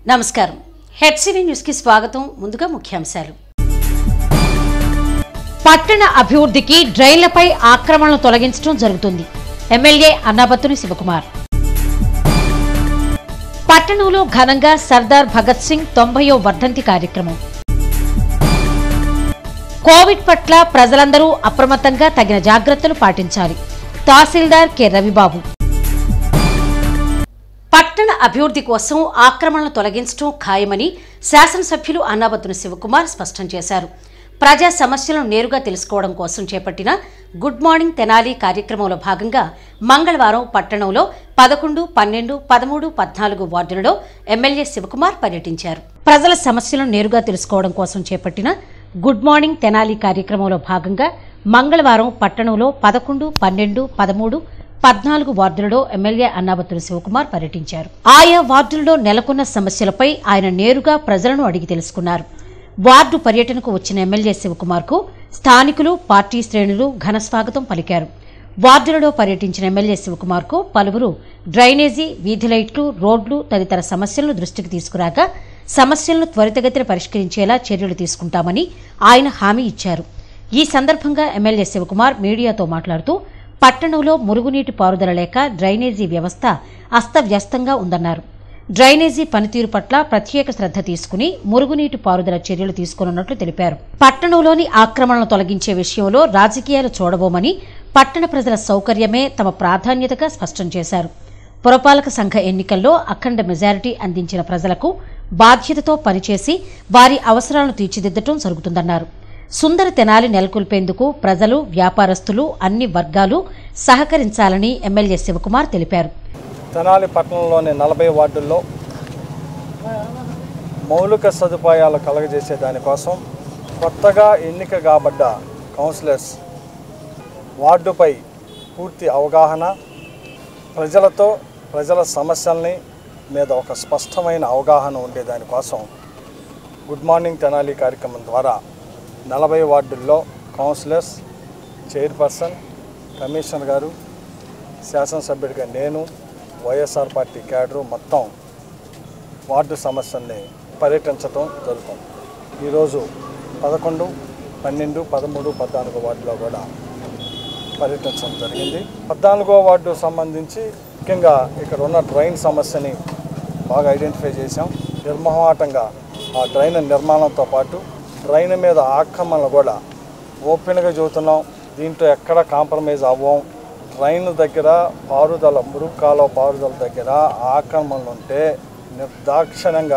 నమస్కారం హెచ్సివి న్యూస్కి స్వాగతం ముందుగా ముఖ్యాంశాలు పట్టణ అభివృద్ధికి డ్రైన్లపై ఆక్రమణలు తొలగించడం జరుగుతుంది ఎమ్మెల్యే అన్నాబత్తుని శివకుమార్ పట్టణంలో ఘనంగా సర్దార్ భగత్ సింగ్ తొంభయో వర్ధంతి కార్యక్రమం కోవిడ్ పట్ల ప్రజలందరూ అప్రమత్తంగా తగిన జాగ్రత్తలు పాటించాలి తహసీల్దార్ కె రవిబాబు పట్టణ అభివృద్ధి కోసం ఆక్రమణలు తొలగించడం ఖాయమని శాసనసభ్యులు అన్నాబత్తున శివకుమార్ స్పష్టం చేశారు ప్రజా సమస్యలను నేరుగా తెలుసుకోవడం కోసం చేపట్టిన గుడ్ మార్నింగ్ తెనాలి కార్యక్రమంలో భాగంగా మంగళవారం పట్టణంలో పదకొండు పన్నెండు పదమూడు పద్నాలుగు వార్డులలో ఎమ్మెల్యే శివకుమార్ పర్యటించారు ప్రజల సమస్యలను నేరుగా తెలుసుకోవడం కోసం చేపట్టిన గుడ్ మార్నింగ్ తెనాలి కార్యక్రమంలో భాగంగా మంగళవారం పట్టణంలో పదకొండు పన్నెండు పదమూడు పద్నాలుగు వార్డులలో ఎమ్మెల్యే అన్నాబత్తుల శివకుమార్ పర్యటించారు ఆయా వార్డులలో నెలకొన్న సమస్యలపై ఆయన నేరుగా ప్రజలను అడిగి తెలుసుకున్నారు వార్డు పర్యటనకు వచ్చిన ఎమ్మెల్యే శివకుమార్ కు స్థానికులు పార్టీ శ్రేణులు ఘన స్వాగతం పలికారు వార్డులలో పర్యటించిన ఎమ్మెల్యే శివకుమార్ కు పలువురు డ్రైనేజీ వీధి లైట్లు రోడ్లు తదితర సమస్యలను దృష్టికి తీసుకురాగా సమస్యలను త్వరితగతిన పరిష్కరించేలా చర్యలు తీసుకుంటామని ఆయన హామీ ఇచ్చారు ఈ సందర్భంగా ఎమ్మెల్యే శివకుమార్ మీడియాతో మాట్లాడుతూ పట్టణంలో మురుగునీటి పారుదల లేక డ్రైనేజీ వ్యవస్థ అస్తవ్యస్తంగా ఉందన్నారు డ్రైనేజీ పనితీరు పట్ల ప్రత్యేక శ్రద్ధ తీసుకుని మురుగునీటి పారుదల చర్యలు తీసుకున్నట్లు తెలిపారు పట్టణంలోని ఆక్రమణలు తొలగించే విషయంలో రాజకీయాలు చూడబోమని పట్టణ ప్రజల సౌకర్యమే తమ ప్రాధాన్యతగా స్పష్టం చేశారు పురపాలక సంఘ ఎన్నికల్లో అఖండ మెజారిటీ అందించిన ప్రజలకు బాధ్యతతో పనిచేసి వారి అవసరాలను తీర్చిదిద్దటం జరుగుతుందన్నారు సుందర తెనాలి నెలకొల్పేందుకు ప్రజలు వ్యాపారస్తులు అన్ని వర్గాలు సహకరించాలని ఎమ్మెల్యే శివకుమార్ తెలిపారు తెనాలి పట్టణంలోని నలభై వార్డుల్లో మౌలిక సదుపాయాలు కలగజేసే దానికోసం కొత్తగా ఎన్నిక కాబడ్డ కౌన్సిలర్స్ వార్డుపై పూర్తి అవగాహన ప్రజలతో ప్రజల సమస్యల్ని మీద ఒక స్పష్టమైన అవగాహన ఉండే దానికోసం గుడ్ మార్నింగ్ తెనాలి కార్యక్రమం ద్వారా నలభై వార్డుల్లో కౌన్సిలర్స్ చైర్పర్సన్ కమిషనర్ గారు శాసనసభ్యుడిగా నేను వైఎస్ఆర్ పార్టీ క్యాడరు మొత్తం వార్డు సమస్యల్ని పర్యటించడం జరుగుతుంది ఈరోజు పదకొండు పన్నెండు పదమూడు పద్నాలుగు వార్డులో కూడా పర్యటించడం జరిగింది పద్నాలుగో వార్డు సంబంధించి ముఖ్యంగా ఇక్కడ ఉన్న డ్రైన్ సమస్యని బాగా ఐడెంటిఫై చేశాం నిర్మోహాటంగా ఆ డ్రైన్ నిర్మాణంతో పాటు డ్రైన్ మీద ఆక్రమణలు కూడా ఓపెన్గా చూస్తున్నాం దీంట్లో ఎక్కడ కాంప్రమైజ్ అవ్వం డ్రైన్ దగ్గర పారుదల మురుగు కాలువ పారుదల దగ్గర ఆక్రమణలు ఉంటే నిర్దాక్షిణ్యంగా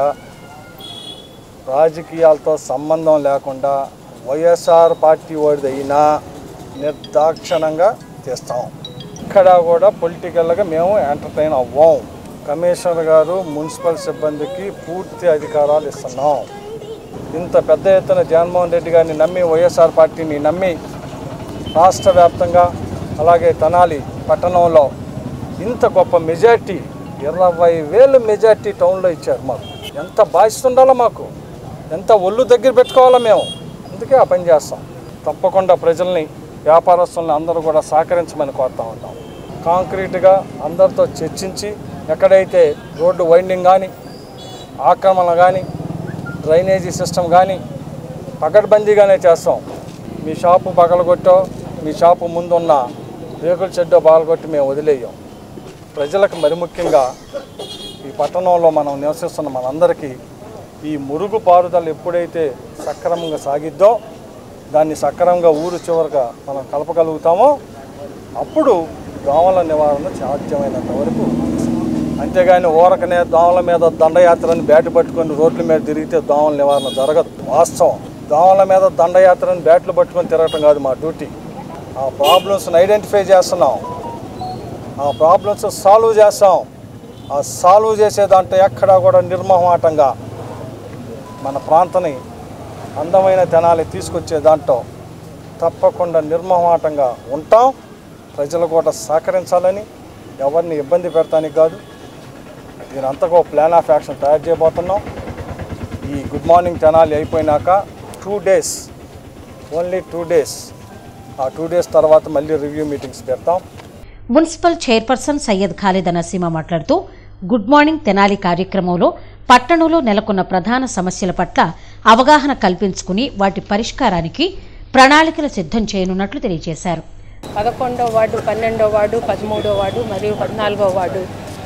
రాజకీయాలతో సంబంధం లేకుండా వైఎస్ఆర్ పార్టీ వాడిది అయినా నిర్దాక్షిణంగా తీస్తాం ఇక్కడ కూడా పొలిటికల్గా మేము ఎంటర్టైన్ అవ్వం కమిషనర్ గారు మున్సిపల్ సిబ్బందికి పూర్తి అధికారాలు ఇస్తున్నాం ఇంత పెద్ద ఎత్తున జగన్మోహన్ రెడ్డి గారిని నమ్మి వైఎస్ఆర్ పార్టీని నమ్మి రాష్ట్ర వ్యాప్తంగా అలాగే తెనాలి పట్టణంలో ఇంత గొప్ప మెజార్టీ ఇరవై వేలు మెజార్టీ టౌన్లో ఇచ్చారు మాకు ఎంత బాధ్యత ఉండాలో మాకు ఎంత ఒళ్ళు దగ్గర పెట్టుకోవాలో మేము అందుకే ఆ పని చేస్తాం తప్పకుండా ప్రజల్ని వ్యాపారస్తుల్ని అందరూ కూడా సహకరించమని కోరుతా ఉంటాం కాంక్రీట్గా అందరితో చర్చించి ఎక్కడైతే రోడ్డు వైండింగ్ కానీ ఆక్రమణ కానీ డ్రైనేజీ సిస్టమ్ కానీ పకడ్బందీగానే చేస్తాం మీ షాపు పగలగొట్టో మీ షాపు ముందున్న రేకుల చెడ్డో పగలగొట్టి మేము వదిలేయం ప్రజలకు మరి ముఖ్యంగా ఈ పట్టణంలో మనం నివసిస్తున్న మనందరికీ ఈ మురుగు పారుదల ఎప్పుడైతే సక్రమంగా సాగిద్దో దాన్ని సక్రమంగా ఊరు చివరగా మనం కలపగలుగుతామో అప్పుడు దోమల నివారణ సాధ్యమైనంత వరకు అంతేగాని ఊరకనే దోమల మీద దండయాత్రని బ్యాటు పట్టుకొని రోడ్ల మీద తిరిగితే దోమల నివారణ జరగదు వాస్తవం దోమల మీద దండయాత్రని బ్యాట్లు పట్టుకొని తిరగటం కాదు మా డ్యూటీ ఆ ప్రాబ్లమ్స్ని ఐడెంటిఫై చేస్తున్నాం ఆ ప్రాబ్లమ్స్ సాల్వ్ చేస్తాం ఆ సాల్వ్ చేసే దాంట్లో ఎక్కడా కూడా నిర్మోహమాటంగా మన ప్రాంతాన్ని అందమైన తెనాలి తీసుకొచ్చే దాంట్లో తప్పకుండా నిర్మోహమాటంగా ఉంటాం ప్రజలు కూడా సహకరించాలని ఎవరిని ఇబ్బంది పెడతానికి కాదు దీని అంతగా ప్లాన్ ఆఫ్ యాక్షన్ తయారు చేయబోతున్నాం ఈ గుడ్ మార్నింగ్ తెనాలి అయిపోయినాక two days only two days ఆ టూ డేస్ తర్వాత మళ్ళీ రివ్యూ మీటింగ్స్ పెడతాం మున్సిపల్ చైర్పర్సన్ సయ్యద్ ఖాలిద్ నసీమా మాట్లాడుతూ గుడ్ మార్నింగ్ తెనాలి కార్యక్రమంలో పట్టణంలో నెలకొన్న ప్రధాన సమస్యల పట్ల అవగాహన కల్పించుకుని వాటి పరిష్కారానికి ప్రణాళికలు సిద్ధం చేయనున్నట్లు తెలియజేశారు పదకొండో వార్డు పన్నెండో వార్డు పదమూడో వార్డు మరియు పద్నాలుగో ward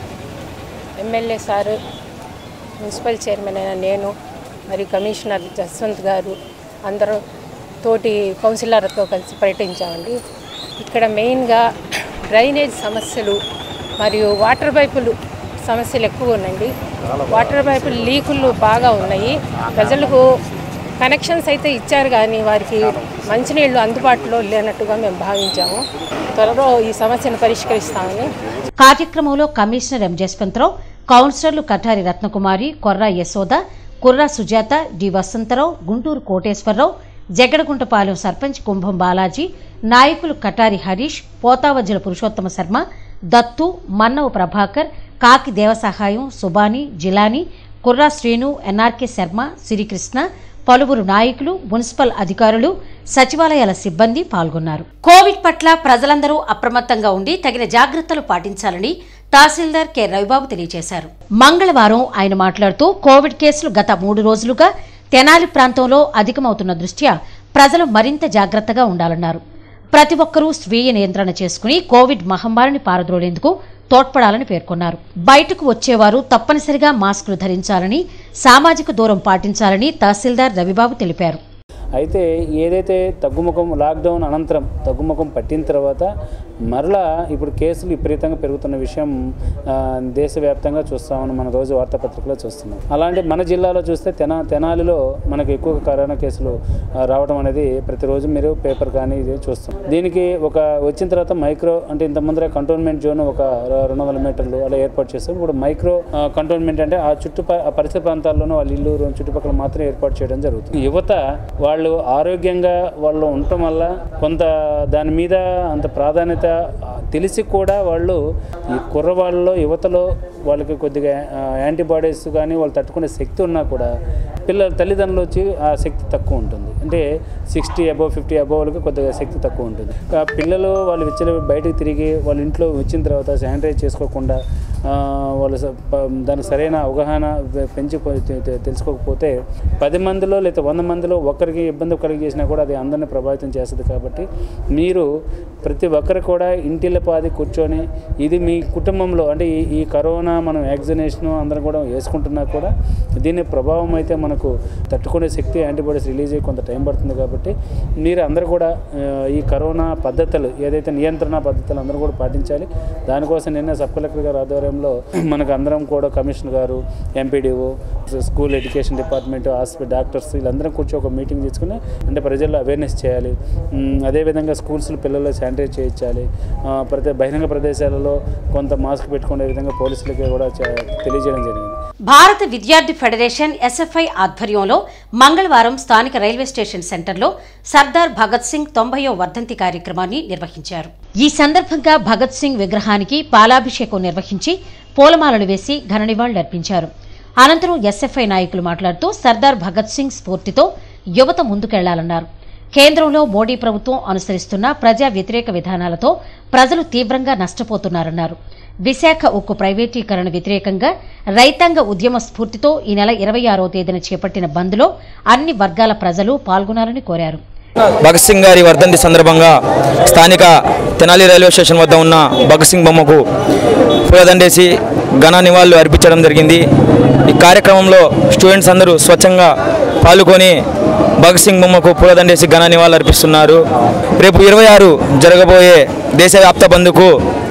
MLA sir municipal chairman అయిన నేను మరియు కమిషనర్ జస్వంత్ గారు అందరూ తోటి కౌన్సిలర్తో కలిసి పర్యటించామండి ఇక్కడ మెయిన్గా డ్రైనేజ్ సమస్యలు మరియు వాటర్ పైపులు సమస్యలు ఎక్కువ ఉన్నాయండి వాటర్ పైపులు లీకులు బాగా ఉన్నాయి ప్రజలకు కనెక్షన్స్ అయితే ఇచ్చారు కానీ వారికి మంచినీళ్ళు అందుబాటులో లేనట్టుగా మేము భావించాము త్వరలో ఈ సమస్యను పరిష్కరిస్తామని కార్యక్రమంలో కమిషనర్ ఎం జస్వంతరావు కౌన్సిలర్లు కఠారి రత్నకుమారి కొర్రా యశోద కుర్రా సుజాత డి వసంతరావు గుంటూరు కోటేశ్వరరావు జగడగుంటపాలెం సర్పంచ్ కుంభం బాలాజీ నాయకులు కటారి హరీష్ పోతావజ్జల పురుషోత్తమ శర్మ దత్తు మన్నవ ప్రభాకర్ కాకి దేవసహాయం సుబాని జిలాని కుర్రా శ్రీను ఎన్ఆర్కే శర్మ సిరికృష్ణ పలువురు నాయకులు మున్సిపల్ అధికారులు సచివాలయాల సిబ్బంది పాల్గొన్నారు కోవిడ్ పట్ల ప్రజలందరూ అప్రమత్తంగా ఉండి తగిన జాగ్రత్తలు పాటించాలని తహసీల్దార్ కె రవిబాబు తెలియజేశారు మంగళవారం ఆయన మాట్లాడుతూ కోవిడ్ కేసులు గత మూడు రోజులుగా తెనాలి ప్రాంతంలో అధికమవుతున్న దృష్ట్యా ప్రజలు మరింత జాగ్రత్తగా ఉండాలన్నారు ప్రతి ఒక్కరూ స్వీయ నియంత్రణ చేసుకుని కోవిడ్ మహమ్మారిని పారద్రోలేందుకు తోడ్పడాలని పేర్కొన్నారు బయటకు వచ్చేవారు తప్పనిసరిగా మాస్కులు ధరించాలని సామాజిక దూరం పాటించాలని తహసీల్దార్ రవిబాబు తెలిపారు అయితే ఏదైతే తగ్గుముఖం లాక్డౌన్ అనంతరం తగ్గుముఖం పట్టిన తర్వాత మరలా ఇప్పుడు కేసులు విపరీతంగా పెరుగుతున్న విషయం ఆ, దేశవ్యాప్తంగా చూస్తామని మన రోజు వార్తాపత్రికలో చూస్తున్నాం అలాంటి మన జిల్లాలో చూస్తే తెనా తెనాలిలో మనకు ఎక్కువ కరోనా కేసులు ఆ, రావడం అనేది ప్రతిరోజు మీరు పేపర్ కానీ ఇది చూస్తాం దీనికి ఒక వచ్చిన తర్వాత మైక్రో అంటే ఇంత ముందర కంటోన్మెంట్ జోన్ ఒక రెండు వందల మీటర్లు అలా ఏర్పాటు చేస్తాం ఇప్పుడు మైక్రో ఆ, కంటోన్మెంట్ అంటే ఆ చుట్టూ ఆ పరిసర ప్రాంతాల్లోనూ వాళ్ళ ఇల్లు చుట్టుపక్కల మాత్రం ఏర్పాటు చేయడం జరుగుతుంది యువత వాళ్ళు ఆరోగ్యంగా వాళ్ళు ఉండటం వల్ల కొంత దాని మీద అంత ప్రాధాన్యత ఆ, తెలిసి కూడా వాళ్ళు ఈ కుర్రవాళ్ళలో యువతలో వాళ్ళకి కొద్దిగా ఆ, యాంటీబాడీస్ కానీ వాళ్ళు తట్టుకునే శక్తి ఉన్నా కూడా పిల్లల తల్లిదండ్రులు వచ్చి ఆ శక్తి తక్కువ ఉంటుంది అంటే సిక్స్టీ అబోవ్ ఫిఫ్టీ అబోవ్ వాళ్ళకి కొద్దిగా శక్తి తక్కువ ఉంటుంది ఆ పిల్లలు వాళ్ళు విచ్చల బయటకు తిరిగి వాళ్ళ ఇంట్లో వచ్చిన తర్వాత శానిటైజ్ చేసుకోకుండా ఆ, వాళ్ళు స- ప- దానికి సరైన అవగాహన పె- పెంచి పో- తె- తె- తెలుసుకోకపోతే పది మందిలో లేదా వంద మందిలో ఒక్కరికి ఇబ్బంది కలిగి చేసినా కూడా అది అందరిని ప్రభావితం చేస్తుంది కాబట్టి మీరు ప్రతి ఒక్కరు కూడా ఇంటిల్లపాది కూర్చొని ఇది మీ కుటుంబంలో అంటే ఈ ఈ కరోనా మనం వ్యాక్సినేషన్ అందరం కూడా వేసుకుంటున్నా కూడా దీని ప్రభావం అయితే మనకు తట్టుకునే శక్తి యాంటీబాడీస్ రిలీజ్ అయ్యి కొంత టైం పడుతుంది కాబట్టి మీరు అందరూ కూడా ఆ, ఈ కరోనా పద్ధతులు ఏదైతే నియంత్రణ పద్ధతులు అందరూ కూడా పాటించాలి దానికోసం నిన్న సబ్ కలెక్టర్ గారి ఆధ్వర్యంలో మనకు అందరం కూడా కమిషనర్ గారు MPDO school education department hospital doctors వీళ్ళందరం కూర్చొని ఒక మీటింగ్ తీసుకుని అంటే ప్రజల్లో అవేర్నెస్ చేయాలి ఉమ్, అదేవిధంగా స్కూల్స్లో పిల్లలు శానిటైజ్ చేయించాలి ఆ, ప్రతి బహిరంగ ప్రదేశాలలో కొంత మాస్క్ పెట్టుకునే విధంగా పోలీసులకి కూడా చే- తెలియజేయడం జరిగింది భారత విద్యార్థి ఫెడరేషన్ ఎస్ఎఫ్ఐ ఆధ్వర్యంలో మంగళవారం స్థానిక రైల్వే స్టేషన్ సెంటర్లో సర్దార్ భగత్ సింగ్ తొంభయో వర్ధంతి కార్యక్రమాన్ని నిర్వహించారు ఈ సందర్భంగా భగత్ సింగ్ విగ్రహానికి పాలాభిషేకం నిర్వహించి పూలమాలలు వేసి ఘన నివాళులర్పించారు అనంతరం ఎస్ఎఫ్ఐ నాయకులు మాట్లాడుతూ సర్దార్ భగత్ సింగ్ స్ఫూర్తితో యువత ముందుకెళ్లాలన్నారు కేంద్రంలో మోడీ ప్రభుత్వం అనుసరిస్తున్న ప్రజా వ్యతిరేక విధానాలతో ప్రజలు తీవ్రంగా నష్టపోతున్నారన్నారు విశాఖ ఉక్కు ప్రైవేటీకరణ వ్యతిరేకంగా రైతాంగ ఉద్యమ స్ఫూర్తితో ఈ నెల ఇరవై ఆరో తేదీన చేపట్టిన బంద్లో అన్ని వర్గాల ప్రజలు పాల్గొనాలని కోరారు భగత్ సింగ్ గారి వర్ధంతి సందర్భంగా స్థానిక తెనాలి రైల్వే స్టేషన్ వద్ద ఉన్న భగత్ సింగ్ బొమ్మకు పూలదండేసి ఘన నివాళులు అర్పించడం జరిగింది ఈ కార్యక్రమంలో స్టూడెంట్స్ అందరూ స్వచ్ఛంగా పాల్గొని భగత్ సింగ్ బొమ్మకు పూలదండేసి ఘన నివాళులు అర్పిస్తున్నారు రేపు ఇరవై ఆరు జరగబోయే దేశవ్యాప్త బంద్కు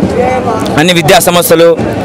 అన్ని విద్యా సంస్థలు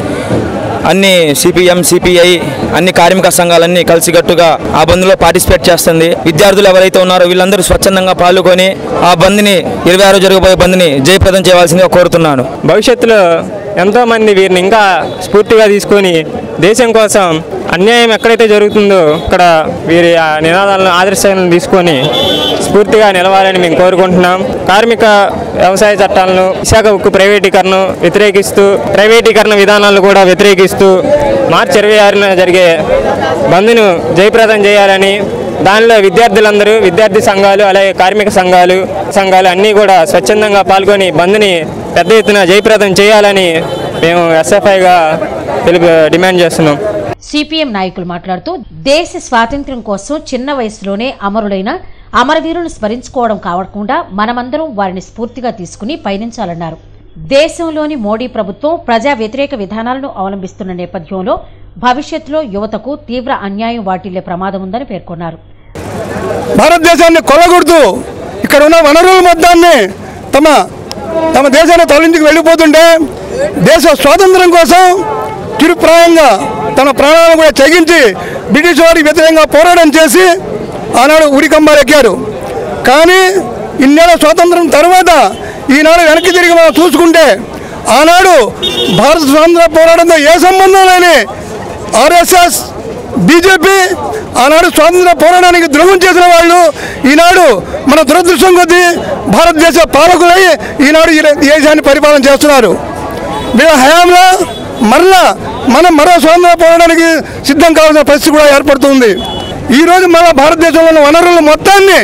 అన్ని సిపిఎం సిపిఐ అన్ని కార్మిక సంఘాలన్నీ కలిసికట్టుగా ఆ బంద్లో పార్టిసిపేట్ చేస్తుంది విద్యార్థులు ఎవరైతే ఉన్నారో వీళ్ళందరూ స్వచ్ఛందంగా పాల్గొని ఆ బంద్ని ఇరవై ఆరు జరగబోయే బంద్ని జయప్రదం చేయవలసిందిగా కోరుతున్నాను భవిష్యత్తులో ఎంతోమంది వీరిని ఇంకా స్ఫూర్తిగా తీసుకొని దేశం కోసం అన్యాయం ఎక్కడైతే జరుగుతుందో అక్కడ వీరి ఆ నినాదాలను ఆదర్శాలను తీసుకొని స్ఫూర్తిగా నిలవాలని మేము కోరుకుంటున్నాం కార్మిక వ్యవసాయ చట్టాలను విశాఖ ఉక్కు ప్రైవేటీకరణ వ్యతిరేకిస్తూ ప్రైవేటీకరణ విధానాలను కూడా వ్యతిరేకిస్తూ మార్చి ఇరవై ఆరున జరిగే బంద్ను జయప్రదం చేయాలని దానిలో విద్యార్థులందరూ విద్యార్థి సంఘాలు అలాగే కార్మిక సంఘాలు సంఘాలు అన్నీ కూడా స్వచ్ఛందంగా పాల్గొని బంద్ని పెద్ద ఎత్తున జయప్రదం చేయాలని మేము ఎస్ఎఫ్ఐగా తెలుపు డిమాండ్ చేస్తున్నాం సిపిఎం నాయకులు మాట్లాడుతూ దేశ స్వాతంత్ర్యం కోసం చిన్న వయసులోనే అమరులైన అమరవీరులను స్మరించుకోవడం కావకుండా మనమందరం వారిని స్ఫూర్తిగా తీసుకుని పయనించాలన్నారు దేశంలోని మోడీ ప్రభుత్వం ప్రజా వ్యతిరేక విధానాలను అవలంబిస్తున్న నేపథ్యంలో భవిష్యత్తులో యువతకు తీవ్ర అన్యాయం వాటిల్లే ప్రమాదం ఉందని పేర్కొన్నారు భారతదేశాన్ని కొల్లగొడుతూ ఇక్కడ ఉన్న వనరుల మొత్తాన్ని తమ తమ దేశాన్ని తొలగించుకు వెళ్ళిపోతుంటే దేశ స్వాతంత్రం కోసం చిరుప్రాయంగా తన ప్రాణాలను కూడా తెగించి బ్రిటిష్ వారికి వ్యతిరేకంగా పోరాటం చేసి ఆనాడు ఉరికంబారెక్కారు కానీ ఇన్నేళ్ళ స్వాతంత్రం తర్వాత ఈనాడు వెనక్కి తిరిగి మనం చూసుకుంటే ఆనాడు భారత స్వాతంత్ర పోరాటంతో ఏ సంబంధం లేని ఆర్ఎస్ఎస్ బీజేపీ ఆనాడు స్వాతంత్ర పోరాటానికి ద్రోహం చేసిన వాళ్ళు ఈనాడు మన దురదృష్టం కొద్దీ భారతదేశ పాలకులై ఈనాడు ఈ దేశాన్ని పరిపాలన చేస్తున్నారు వీళ్ళ హయాంలో మరలా మనం మరో స్వాతంత్ర పోరాటానికి సిద్ధం కావాల్సిన పరిస్థితి కూడా ఏర్పడుతుంది ఈరోజు మన భారతదేశంలో ఉన్న వనరుల మొత్తాన్ని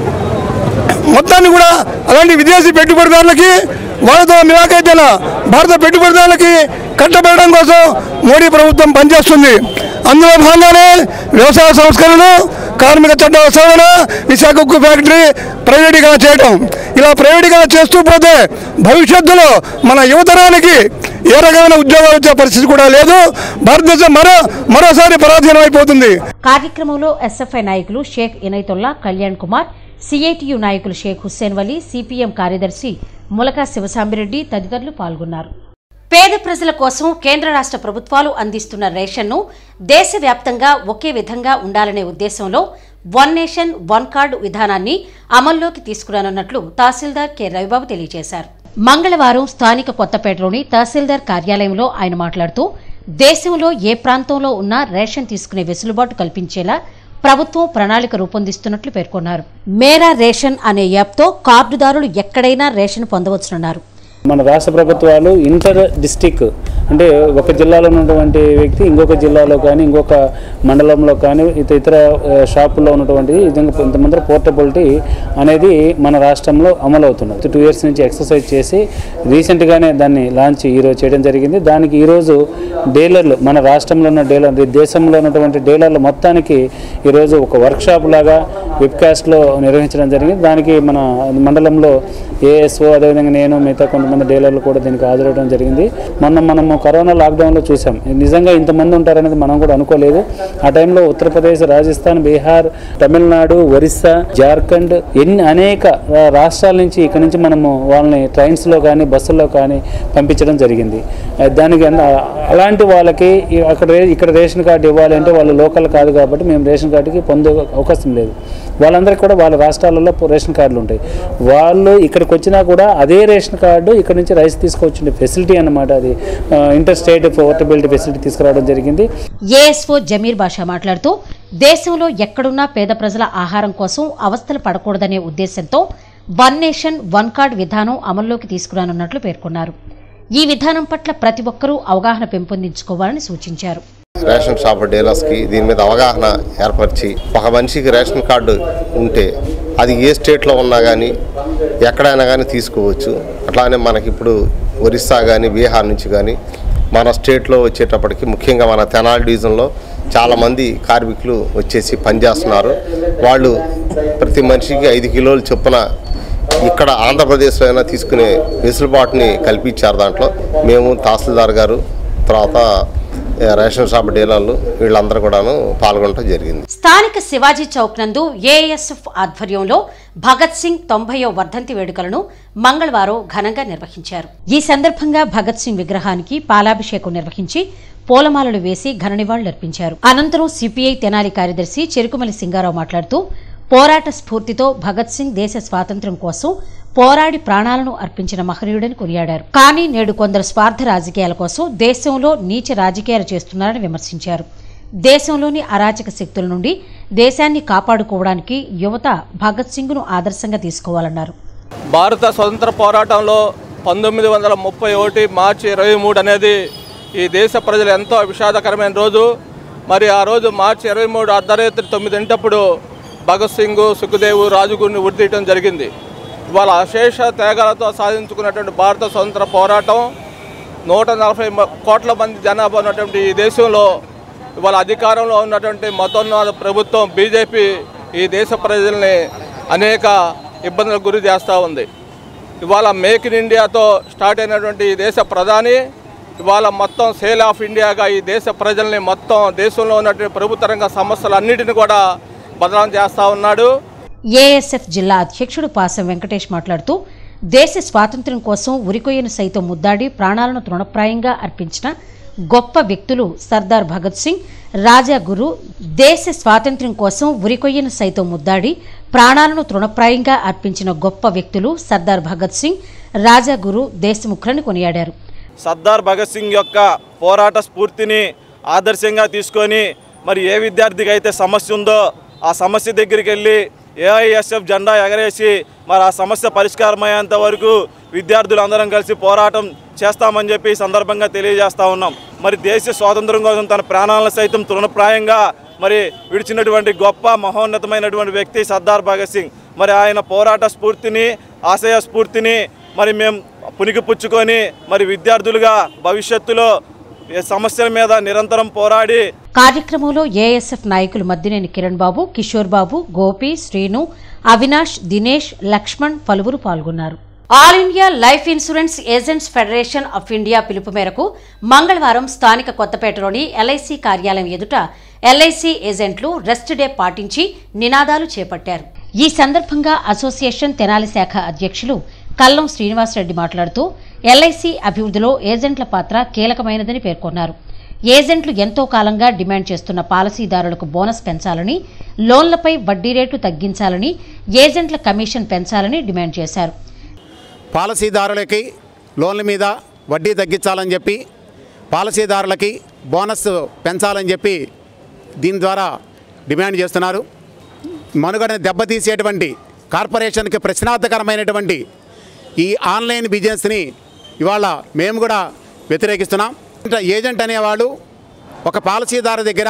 మొత్తాన్ని కూడా అలాంటి విదేశీ పెట్టుబడిదారులకి వాళ్ళతో మిలాకైతేన భారత పెట్టుబడిదారులకి కట్టబెట్టడం కోసం మోడీ ప్రభుత్వం పనిచేస్తుంది అందులో భాగంగానే వ్యవసాయ సంస్కరణలు కార్మిక చట్టాల సవరణ విశాఖ ఉక్కు ఫ్యాక్టరీ ప్రైవేటీకరణ చేయటం ఇలా ప్రైవేటీకరణ చేస్తూ పోతే భవిష్యత్తులో మన యువతరానికి ఏ రకమైన ఉద్యోగాలు వచ్చే పరిస్థితి కూడా లేదు భారతదేశం మరో మరోసారి పరాధీనం అయిపోతుంది కార్యక్రమంలో ఎస్ఎఫ్ఐ నాయకులు షేక్ ఇనైతుల్లా కళ్యాణ్ కుమార్ సిఐటియు నాయకులు షేక్ హుస్సేన్ వలీ సిపిఎం కార్యదర్శి ములకా శివసాంబిరెడ్డి తదితరులు పాల్గొన్నారు పేద ప్రజల కోసం కేంద్ర రాష్ట్ర ప్రభుత్వాలు అందిస్తున్న రేషన్ను దేశవ్యాప్తంగా ఒకే విధంగా ఉండాలనే ఉద్దేశంలో వన్ నేషన్ వన్ కార్డు విధానాన్ని అమల్లోకి తీసుకురానున్నట్లు తహసీల్దార్ కె రవిబాబు తెలియజేశారు మంగళవారం స్థానిక కొత్తపేటలోని తహసీల్దార్ కార్యాలయంలో ఆయన మాట్లాడుతూ దేశంలో ఏ ప్రాంతంలో ఉన్నా రేషన్ తీసుకునే వెసులుబాటు కల్పించేలా ప్రభుత్వం ప్రణాళిక రూపొందిస్తున్నట్లు పేర్కొన్నారు మేరా రేషన్ అనే యాప్తో కార్డుదారులు ఎక్కడైనా రేషన్ పొందవచ్చునన్నారు మన రాష్ట్ర ప్రభుత్వాలు ఇంటర్ డిస్టిక్ అంటే ఒక జిల్లాలో ఉన్నటువంటి వ్యక్తి ఇంకొక జిల్లాలో కానీ ఇంకొక మండలంలో కానీ ఇత ఇతర ఆ, షాపుల్లో ఉన్నటువంటి విధంగా ఇంతమంది పోర్టబిలిటీ అనేది మన రాష్ట్రంలో అమలు అవుతున్నది టూ ఇయర్స్ నుంచి ఎక్సర్సైజ్ చేసి రీసెంట్గానే దాన్ని లాంచ్ ఈరోజు చేయడం జరిగింది దానికి ఈరోజు డీలర్లు మన రాష్ట్రంలో ఉన్న డీలర్ దేశంలో ఉన్నటువంటి డీలర్లు మొత్తానికి ఈరోజు ఒక వర్క్షాప్ లాగా వెబ్కాస్ట్లో నిర్వహించడం జరిగింది దానికి మన మండలంలో ఏఎస్ఓ అదేవిధంగా నేను మిగతా కొంతమంది డీలర్లు కూడా దీనికి హాజరవడం జరిగింది మొన్న మనము కరోనా లాక్డౌన్లో చూసాం నిజంగా ఇంతమంది ఉంటారనేది మనం కూడా అనుకోలేదు ఆ టైంలో ఉత్తరప్రదేశ్ రాజస్థాన్ బీహార్ తమిళనాడు ఒరిస్సా జార్ఖండ్ ఎన్ని అనేక ఆ, రాష్ట్రాల నుంచి ఇక్కడ నుంచి మనము వాళ్ళని ట్రైన్స్లో కానీ బస్సుల్లో కానీ పంపించడం జరిగింది ఆ, దానికి అన్న- అలాంటి వాళ్ళకి ఈ- అక్కడ రే- ఇక్కడ రేషన్ కార్డు ఇవ్వాలి అంటే వాళ్ళు లోకల్ కాదు కాబట్టి మేము రేషన్ కార్డుకి పొందే అవకాశం లేదు వాళ్ళందరికీ కూడా వాళ్ళ రాష్ట్రాలలో పో- రేషన్ కార్డులు ఉంటాయి వాళ్ళు ఇక్కడికి వచ్చినా కూడా అదే రేషన్ కార్డు ఇక్కడ నుంచి రైస్ తీసుకొచ్చిన ఫెసిలిటీ అన్నమాట అది ఇంటర్ స్టేట్ పోర్టబిలిటీ ఫెసిలిటీ తీసుకురావడం జరిగింది ఏఎస్ఓ జమీర్ బాషా మాట్లాడుతూ దేశంలో ఎక్కడున్నా పేద ప్రజల ఆహారం కోసం అవస్థలు పడకూడదనే ఉద్దేశంతో వన్ నేషన్ వన్ కార్డ్ విధానం అమల్లోకి తీసుకురానున్నట్లు పేర్కొన్నారు ఈ విధానం పట్ల ప్రతి ఒక్కరూ అవగాహన పెంపొందించుకోవాలని సూచించారు రేషన్ షాప్ డీలర్స్కి దీని మీద అవగాహన ఏర్పరిచి ఒక మనిషికి రేషన్ కార్డు ఉంటే అది ఏ స్టేట్లో ఉన్నా కానీ ఎక్కడైనా కానీ తీసుకోవచ్చు అట్లానే మనకి ఇప్పుడు ఒరిస్సా కానీ బీహార్ నుంచి కానీ మన స్టేట్లో వచ్చేటప్పటికి ముఖ్యంగా మన తెనాలి డివిజన్లో చాలామంది కార్మికులు వచ్చేసి పనిచేస్తున్నారు వాళ్ళు ప్రతి మనిషికి ఐదు కిలోలు చొప్పున ఇక్కడ ఆంధ్రప్రదేశ్లో అయినా తీసుకునే వెసులుబాటుని కల్పించారు దాంట్లో మేము తహసీల్దార్ గారు తర్వాత ఏ, రేషన్ షాప్ డీలర్లు వీళ్ళందరూ కూడాను పాల్గొనడం జరిగింది స్థానిక శివాజీ చౌక్ నందు ఏఎస్ఎఫ్ ఆధ్వర్యంలో భగత్ సింగ్ తొంభయో వర్ధంతి వేడుకలను మంగళవారం ఘనంగా నిర్వహించారు ఈ సందర్భంగా భగత్ సింగ్ విగ్రహానికి పాలాభిషేకం నిర్వహించి పూలమాలలు వేసి ఘన నివాళులర్పించారు అనంతరం సిపిఐ తెనాలి కార్యదర్శి చెరుకుమలి సింగారావు మాట్లాడుతూ పోరాట స్ఫూర్తితో భగత్ సింగ్ దేశ స్వాతంత్ర్యం కోసం పోరాడి ప్రాణాలను అర్పించిన మహనీయుడని కొనియాడారు కానీ నేడు కొందరు స్వార్థ రాజకీయాల కోసం దేశంలో నీచ రాజకీయాలు చేస్తున్నారని విమర్శించారు దేశంలోని అరాచక శక్తుల నుండి దేశాన్ని కాపాడుకోవడానికి యువత భగత్ సింగ్ను ఆదర్శంగా తీసుకోవాలన్నారు భారత స్వతంత్ర పోరాటంలో పంతొమ్మిది వందల ముప్పై ఒకటి మార్చి ఇరవై మూడు అనేది ఈ దేశ ప్రజలు ఎంతో విషాదకరమైన రోజు మరి ఆ రోజు మార్చి ఇరవై మూడు అర్ధరాత్రి తొమ్మిదింటప్పుడు భగత్ సింగ్ సుఖదేవ్ రాజుగురిని ఉరితీయటం జరిగింది ఇవాళ అశేష త్యాగాలతో సాధించుకున్నటువంటి భారత స్వతంత్ర పోరాటం నూట నలభై మ- కోట్ల మంది జనాభా ఉన్నటువంటి ఈ దేశంలో ఇవాళ అధికారంలో ఉన్నటువంటి మతోన్మాద ప్రభుత్వం బీజేపీ ఈ దేశ ప్రజల్ని అనేక ఇబ్బందులకు గురి చేస్తూ ఉంది ఇవాళ మేక్ ఇన్ ఇండియాతో స్టార్ట్ అయినటువంటి ఈ దేశ ప్రధాని ఇవాళ మొత్తం సేల్ ఆఫ్ ఇండియాగా ఈ దేశ ప్రజల్ని మొత్తం దేశంలో ఉన్నటువంటి ప్రభుత్వ రంగ సమస్యలన్నిటిని కూడా బదనాం చేస్తూ ఉన్నాడు ఏఎస్ఎఫ్ జిల్లా అధ్యక్షుడు పాసం వెంకటేష్ మాట్లాడుతూ దేశ స్వాతంత్ర్యం కోసం ఉరికొయ్యను సైతం ముద్దాడి ప్రాణాలను తృణప్రాయంగా అర్పించిన గొప్ప వ్యక్తులు సర్దార్ భగత్ సింగ్ రాజా గురు దేశ స్వాతంత్ర్యం కోసం ఉరికొయ్యను సైతం ముద్దాడి ప్రాణాలను తృణప్రాయంగా అర్పించిన గొప్ప వ్యక్తులు సర్దార్ భగత్ సింగ్ రాజా గురు దేశముఖులని కొనియాడారు సర్దార్ భగత్ సింగ్ యొక్క పోరాట స్ఫూర్తిని ఆదర్శంగా తీసుకొని మరి ఏ విద్యార్థికి అయితే సమస్య ఉందో ఆ సమస్య దగ్గరికి వెళ్ళి ఏఐఎస్ఎఫ్ జెండా ఎగరేసి మరి ఆ సమస్య పరిష్కారం అయ్యేంత వరకు విద్యార్థులందరం కలిసి పోరాటం చేస్తామని చెప్పి ఈ సందర్భంగా తెలియజేస్తా ఉన్నాం మరి దేశ స్వాతంత్రం కోసం తన ప్రాణాలను సైతం తృణప్రాయంగా మరి విడిచినటువంటి గొప్ప మహోన్నతమైనటువంటి వ్యక్తి సర్దార్ భగత్ సింగ్ మరి ఆయన పోరాట స్ఫూర్తిని ఆశయ స్ఫూర్తిని మరి మేము పుణికిపుచ్చుకొని మరి విద్యార్థులుగా భవిష్యత్తులో ఈ సమస్యల మీద నిరంతరం పోరాడి కార్యక్రమంలో ఏఎస్ఎఫ్ నాయకులు మద్దినేని కిరణ్ బాబు కిషోర్ బాబు గోపి శ్రీను అవినాష్ దినేష్ లక్ష్మణ్ పలువురు పాల్గొన్నారు all India life insurance agents federation of India పిలుపు మేరకు మంగళవారం స్థానిక కొత్తపేటలోని ఎల్ఐసి కార్యాలయం ఎదుట ఎల్ఐసి ఏజెంట్లు రెస్ట్ డే పాటించి నినాదాలు చేపట్టారు ఈ సందర్భంగా అసోసియేషన్ తెనాలి శాఖ అధ్యక్షులు కల్లం శ్రీనివాసరెడ్డి మాట్లాడుతూ ఎల్ఐసి అభివృద్ధిలో ఏజెంట్ల పాత్ర కీలకమైనదని పేర్కొన్నారు ఏజెంట్లు ఎంతో కాలంగా డిమాండ్ చేస్తున్న పాలసీదారులకు బోనస్ పెంచాలని లోన్లపై వడ్డీ రేటు తగ్గించాలని ఏజెంట్ల కమిషన్ పెంచాలని డిమాండ్ చేశారు పాలసీదారులకి లోన్ల మీద వడ్డీ తగ్గించాలని చెప్పి పాలసీదారులకి బోనస్ పెంచాలని చెప్పి దీని ద్వారా డిమాండ్ చేస్తున్నారు మనుగడని దెబ్బతీసేటువంటి కార్పొరేషన్కి ప్రశ్నార్థకరమైనటువంటి ఈ ఆన్లైన్ బిజినెస్ని ఇవాళ మేము కూడా వ్యతిరేకిస్తున్నాం ఇంకా ఏజెంట్ అనేవాళ్ళు ఒక పాలసీదారు దగ్గర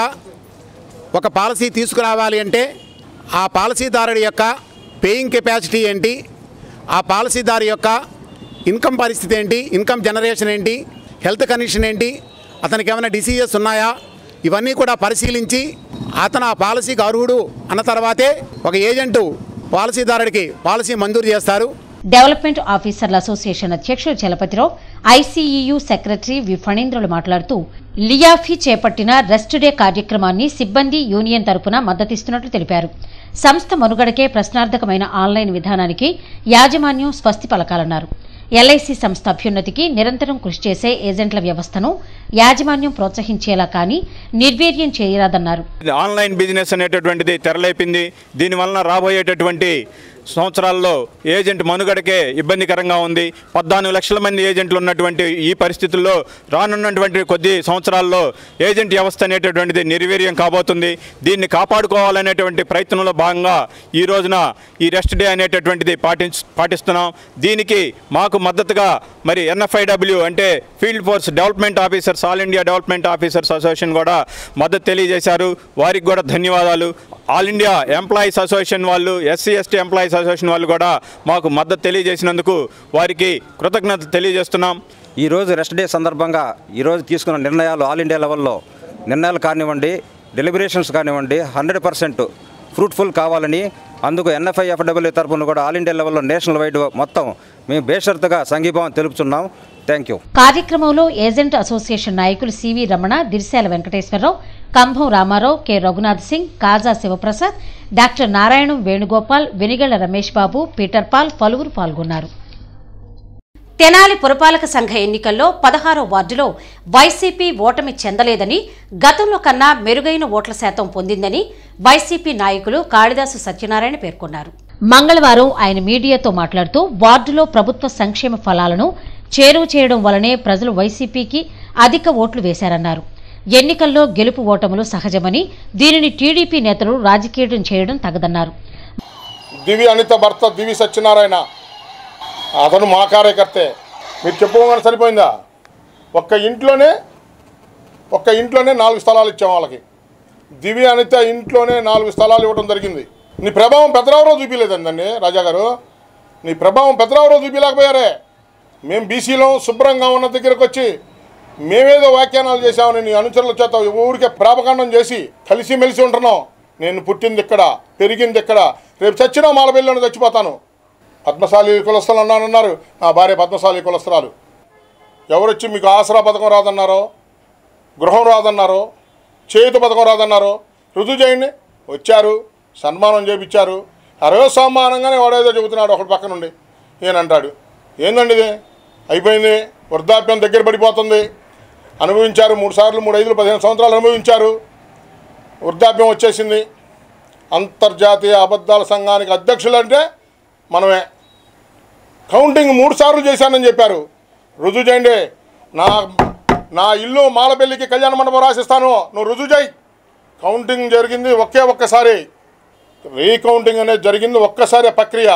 ఒక పాలసీ తీసుకురావాలి అంటే ఆ పాలసీదారుడి యొక్క పేయింగ్ కెపాసిటీ ఏంటి ఆ పాలసీదారు యొక్క ఇన్కమ్ పరిస్థితి ఏంటి ఇన్కమ్ జనరేషన్ ఏంటి హెల్త్ కండిషన్ ఏంటి అతనికి ఏమైనా డిసీజెస్ ఉన్నాయా ఇవన్నీ కూడా పరిశీలించి అతను ఆ పాలసీకి అర్హుడు అన్న తర్వాతే ఒక ఏజెంటు పాలసీదారుడికి పాలసీ మంజూరు చేస్తారు డెవలప్మెంట్ ఆఫీసర్ల అసోసియేషన్ అధ్యక్షులు చలపతిరావు ఐసీఈయు సెక్రటరీ వి ఫణీంద్రులు మాట్లాడుతూ లియాఫీ చేపట్టిన రెస్ట్ డే కార్యక్రమాన్ని సిబ్బంది యూనియన్ తరపున మద్దతిస్తున్నట్లు తెలిపారు సంస్థ మనుగడకే ప్రశ్నార్థకమైన ఆన్లైన్ విధానానికి యాజమాన్యం స్వస్తి పలకాలన్నారు ఎల్ఐసి సంస్థ అభ్యున్నతికి నిరంతరం కృషి చేసే ఏజెంట్ల వ్యవస్థను యాజమాన్యం ప్రోత్సహించేలా కానీ నిర్వీర్యం చేయరాదన్నారు ఆన్లైన్ బిజినెస్ అనేటటువంటిది తెరలేపింది దీనివలన రాబోయేటటువంటి సంవత్సరాల్లో ఏజెంట్ మనుగడకే ఇబ్బందికరంగా ఉంది పద్నాలుగు లక్షల మంది ఏజెంట్లు ఉన్నటువంటి ఈ పరిస్థితుల్లో రానున్నటువంటి కొద్ది సంవత్సరాల్లో ఏజెంట్ వ్యవస్థ అనేటటువంటిది నిర్వీర్యం కాబోతుంది దీన్ని కాపాడుకోవాలనేటువంటి ప్రయత్నంలో భాగంగా ఈ రోజున ఈ రెస్ట్ డే అనేటటువంటిది పాటి పాటిస్తున్నాం దీనికి మాకు మద్దతుగా మరి ఎన్ఎఫ్ఐడబ్ల్యూ అంటే field force development officers all India development officers association కూడా మద్దతు తెలియజేశారు వారికి కూడా ధన్యవాదాలు ఆల్ ఇండియా ఎంప్లాయీస్ అసోసియేషన్ వాళ్ళు ఎస్సీ ఎస్టీ ఎంప్లాయీస్ అసోసియేషన్ వాళ్ళు కూడా మాకు మద్దతు తెలియజేసినందుకు వారికి కృతజ్ఞత తెలియజేస్తున్నాం ఈరోజు రెస్ట్ డే సందర్భంగా ఈరోజు తీసుకున్న నిర్ణయాలు ఆల్ ఇండియా లెవెల్లో నిర్ణయాలు కానివ్వండి డెలిబరేషన్స్ కానివ్వండి హండ్రెడ్ పర్సెంట్ ఫ్రూట్ఫుల్ కావాలని అందుకు ఎన్ఎఫ్ఐ ఎఫ్డబ్ల్యూ తరఫున కూడా ఆల్ ఇండియా లెవెల్లో నేషనల్ వైడ్ మొత్తం మేము బేషరతుగా సంఘీభావం తెలుపుతున్నాం థ్యాంక్ యూ కార్యక్రమంలో ఏజెంట్ అసోసియేషన్ నాయకులు CV Ramana Dirsala Venkateswararao Kambham Ramarao K Raghunath Singh Kaja Sivaprasad doctor Narayanam Venugopal Venigalla Ramesh Babu Peter Paul పలువురు పాల్గొన్నారు తెనాలి పురపాలక సంఘ ఎన్నికల్లో పదహారో వార్డులో వైసీపీ ఓటమి చెందలేదని గతంలో కన్నా మెరుగైన ఓట్ల శాతం పొందిందని వైసీపీ నాయకులు కాళిదాసు సత్యనారాయణ పేర్కొన్నారు మంగళవారం ఆయన మీడియాతో మాట్లాడుతూ వార్డులో ప్రభుత్వ సంక్షేమ ఫలాలను చేరువ చేయడం వల్లనే ప్రజలు వైసీపీకి అధిక ఓట్లు వేశారన్నారు ఎన్నికల్లో గెలుపు ఓటములు సహజమని దీనిని టీడీపీ నేతలు రాజకీయం చేయడం తగదన్నారు దివి అనిత భర్త దివి సత్యనారాయణ అతను మా కార్యకర్తే మీరు చెప్పుకోగానే సరిపోయిందా ఒక్క ఇంట్లోనే ఒక్క ఇంట్లోనే నాలుగు స్థలాలు ఇచ్చాం వాళ్ళకి దివి అనిత ఇంట్లోనే నాలుగు స్థలాలు ఇవ్వడం జరిగింది నీ ప్రభావం పెద్దరావులో చూపించలేదండి రాజా గారు నీ ప్రభావం పెద్దరావులో చూపించలేకపోయారే మేము బీసీలో శుభ్రంగా ఉన్న దగ్గరకు వచ్చి మేమేదో వ్యాఖ్యానాలు చేశామని నీ అనుచరుల చేత ఊరికే ప్రాపకాండం చేసి కలిసిమెలిసి ఉంటున్నాం నేను పుట్టింది ఇక్కడ పెరిగింది ఇక్కడ రేపు చచ్చినా మాలబెల్లిలో చచ్చిపోతాను పద్మశాలి కులస్తులు అన్నానన్నారు నా భార్య పద్మశాలి కులస్తురాలు ఎవరొచ్చి మీకు ఆసరా పథకం రాదన్నారో గృహం రాదన్నారో చేతి పథకం రాదన్నారో రుజువు చేయండి వచ్చారు సన్మానం చేపించారు అరవై సన్మానంగానే వాడేదో చెబుతున్నాడు ఒకటి పక్క నుండి ఈయనంటాడు ఏందండి ఇది అయిపోయింది వృద్ధాప్యం దగ్గర పడిపోతుంది అనుభవించారు మూడు సార్లు మూడు ఐదులు పదిహేను సంవత్సరాలు అనుభవించారు వృద్ధాప్యం వచ్చేసింది అంతర్జాతీయ అబద్ధాల సంఘానికి అధ్యక్షులు అంటే మనమే కౌంటింగ్ మూడు సార్లు చేశానని చెప్పారు రుజువు చేయండి నా నా ఇల్లు మాలపల్లికి కళ్యాణ మండపం రాసిస్తాను నువ్వు రుజువు చేయి కౌంటింగ్ జరిగింది ఒకే ఒక్కసారి రీకౌంటింగ్ అనేది జరిగింది ఒక్కసారి ప్రక్రియ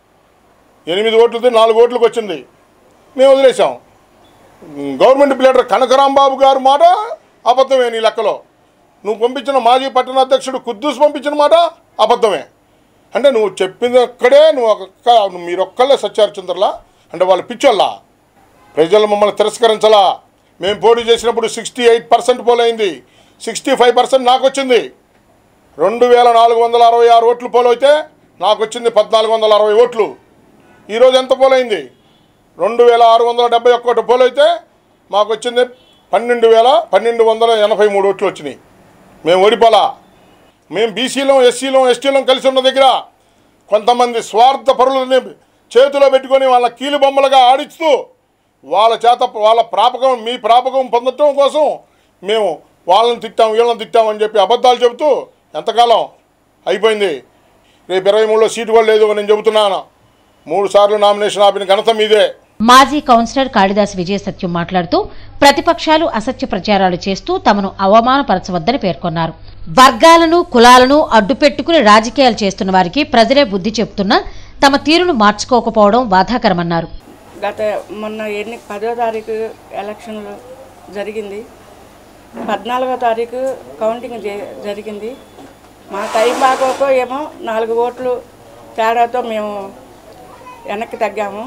ఎనిమిది ఓట్లతో నాలుగు ఓట్లకు వచ్చింది మేము వదిలేసాం గవర్నమెంట్ ప్లేటర్ కనకరాంబాబు గారు మాట అబద్ధమే నీ లెక్కలో నువ్వు పంపించిన మాజీ పట్టణాధ్యక్షుడు కుద్దూస్ పంపించిన మాట అబద్ధమే అంటే నువ్వు చెప్పింది ఒక్కడే నువ్వు ఒక్క మీరు ఒక్కళ్ళే సత్యారచంద్రలా అంటే వాళ్ళు పిచ్చోళ్ళా ప్రజలు మమ్మల్ని తిరస్కరించలా మేము పోటీ చేసినప్పుడు సిక్స్టీ ఎయిట్ పర్సెంట్ పోలైంది సిక్స్టీ ఫైవ్ పర్సెంట్ నాకు వచ్చింది రెండు వేల నాలుగు వందల అరవై ఆరు ఓట్లు పోలైతే నాకు వచ్చింది పద్నాలుగు వందల అరవై ఓట్లు ఈరోజు ఎంత పోలైంది రెండు వేల ఆరు వందల డెబ్బై ఒక్కటి పోలైతే మాకు వచ్చింది పన్నెండు వేల పన్నెండు వందల ఎనభై మూడు ఓట్లు వచ్చినాయి మేము ఓడిపోలా మేము బీసీలో ఎస్సీలో ఎస్టీలో కలిసి ఉన్న దగ్గర కొంతమంది స్వార్థ పరులని చేతిలో పెట్టుకొని వాళ్ళ కీలు బొమ్మలుగా ఆడిస్తూ వాళ్ళ చేత వాళ్ళ ప్రాపకం మీ ప్రాపకం పొందటం కోసం మేము వాళ్ళని తిట్టాం వీళ్ళని తిట్టాం అని చెప్పి అబద్ధాలు చెబుతూ ఎంతకాలం అయిపోయింది రేపు ఇరవై మూడులో సీటు కూడా లేదు అని నేను చెబుతున్నాను మూడు సార్లు నామినేషన్ ఆపిన ఘనత మీదే మాజీ కౌన్సిలర్ కాళిదాస్ విజయ సత్యం మాట్లాడుతూ ప్రతిపక్షాలు అసత్య ప్రచారాలు చేస్తూ తమను అవమానపరచవద్దని పేర్కొన్నారు వర్గాలను కులాలను అడ్డుపెట్టుకుని రాజకీయాలు చేస్తున్న వారికి ప్రజలే బుద్ధి చెబుతున్నా తమ తీరును మార్చుకోకపోవడం బాధాకరమన్నారు గత మొన్న ఎన్ని పదో తారీఖు ఎలక్షన్లు జరిగింది పద్నాలుగో తారీఖు కౌంటింగ్ జే- జరిగింది మా టైం బాగోకో ఏమో నాలుగు ఓట్లు తేడాతో మేము వెనక్కి తగ్గాము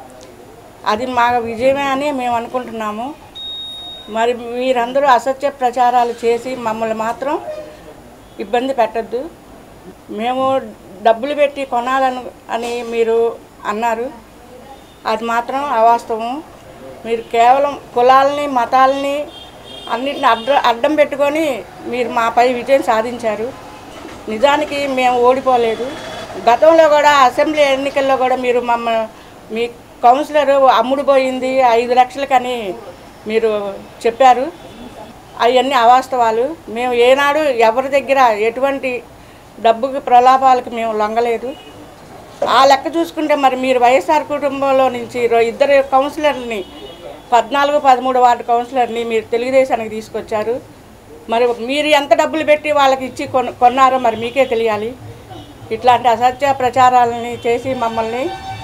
అది మా విజయమే అని మేము అనుకుంటున్నాము మరి మీరందరూ అసత్య ప్రచారాలు చేసి మమ్మల్ని మాత్రం ఇబ్బంది పెట్టద్దు మేము డబ్బులు పెట్టి కొనాలను అని మీరు అన్నారు అది మాత్రం అవాస్తవం మీరు కేవలం కులాలని మతాలని అన్నిటిని అడ్డ అడ్డం పెట్టుకొని మీరు మాపై విజయం సాధించారు నిజానికి మేము ఓడిపోలేదు గతంలో కూడా అసెంబ్లీ ఎన్నికల్లో కూడా మీరు మమ్మ మీ కౌన్సిలర్ అమ్ముడుపోయింది ఐదు లక్షలకని మీరు చెప్పారు అవన్నీ అవాస్తవాలు మేము ఏనాడు ఎవరి దగ్గర ఎటువంటి డబ్బుకి ప్రలాభాలకు మేము లొంగలేదు ఆ లెక్క చూసుకుంటే మరి మీరు వైఎస్ఆర్ కుటుంబంలో నుంచి రో- ఇద్దరు కౌన్సిలర్ని పద్నాలుగు పదమూడు వార్డు కౌన్సిలర్ని మీరు తెలుగుదేశానికి తీసుకొచ్చారు మరి మీరు ఎంత డబ్బులు పెట్టి వాళ్ళకి ఇచ్చి కొన్ కొన్నారో మరి మీకే తెలియాలి ఇట్లాంటి అసత్య ప్రచారాలని చేసి మమ్మల్ని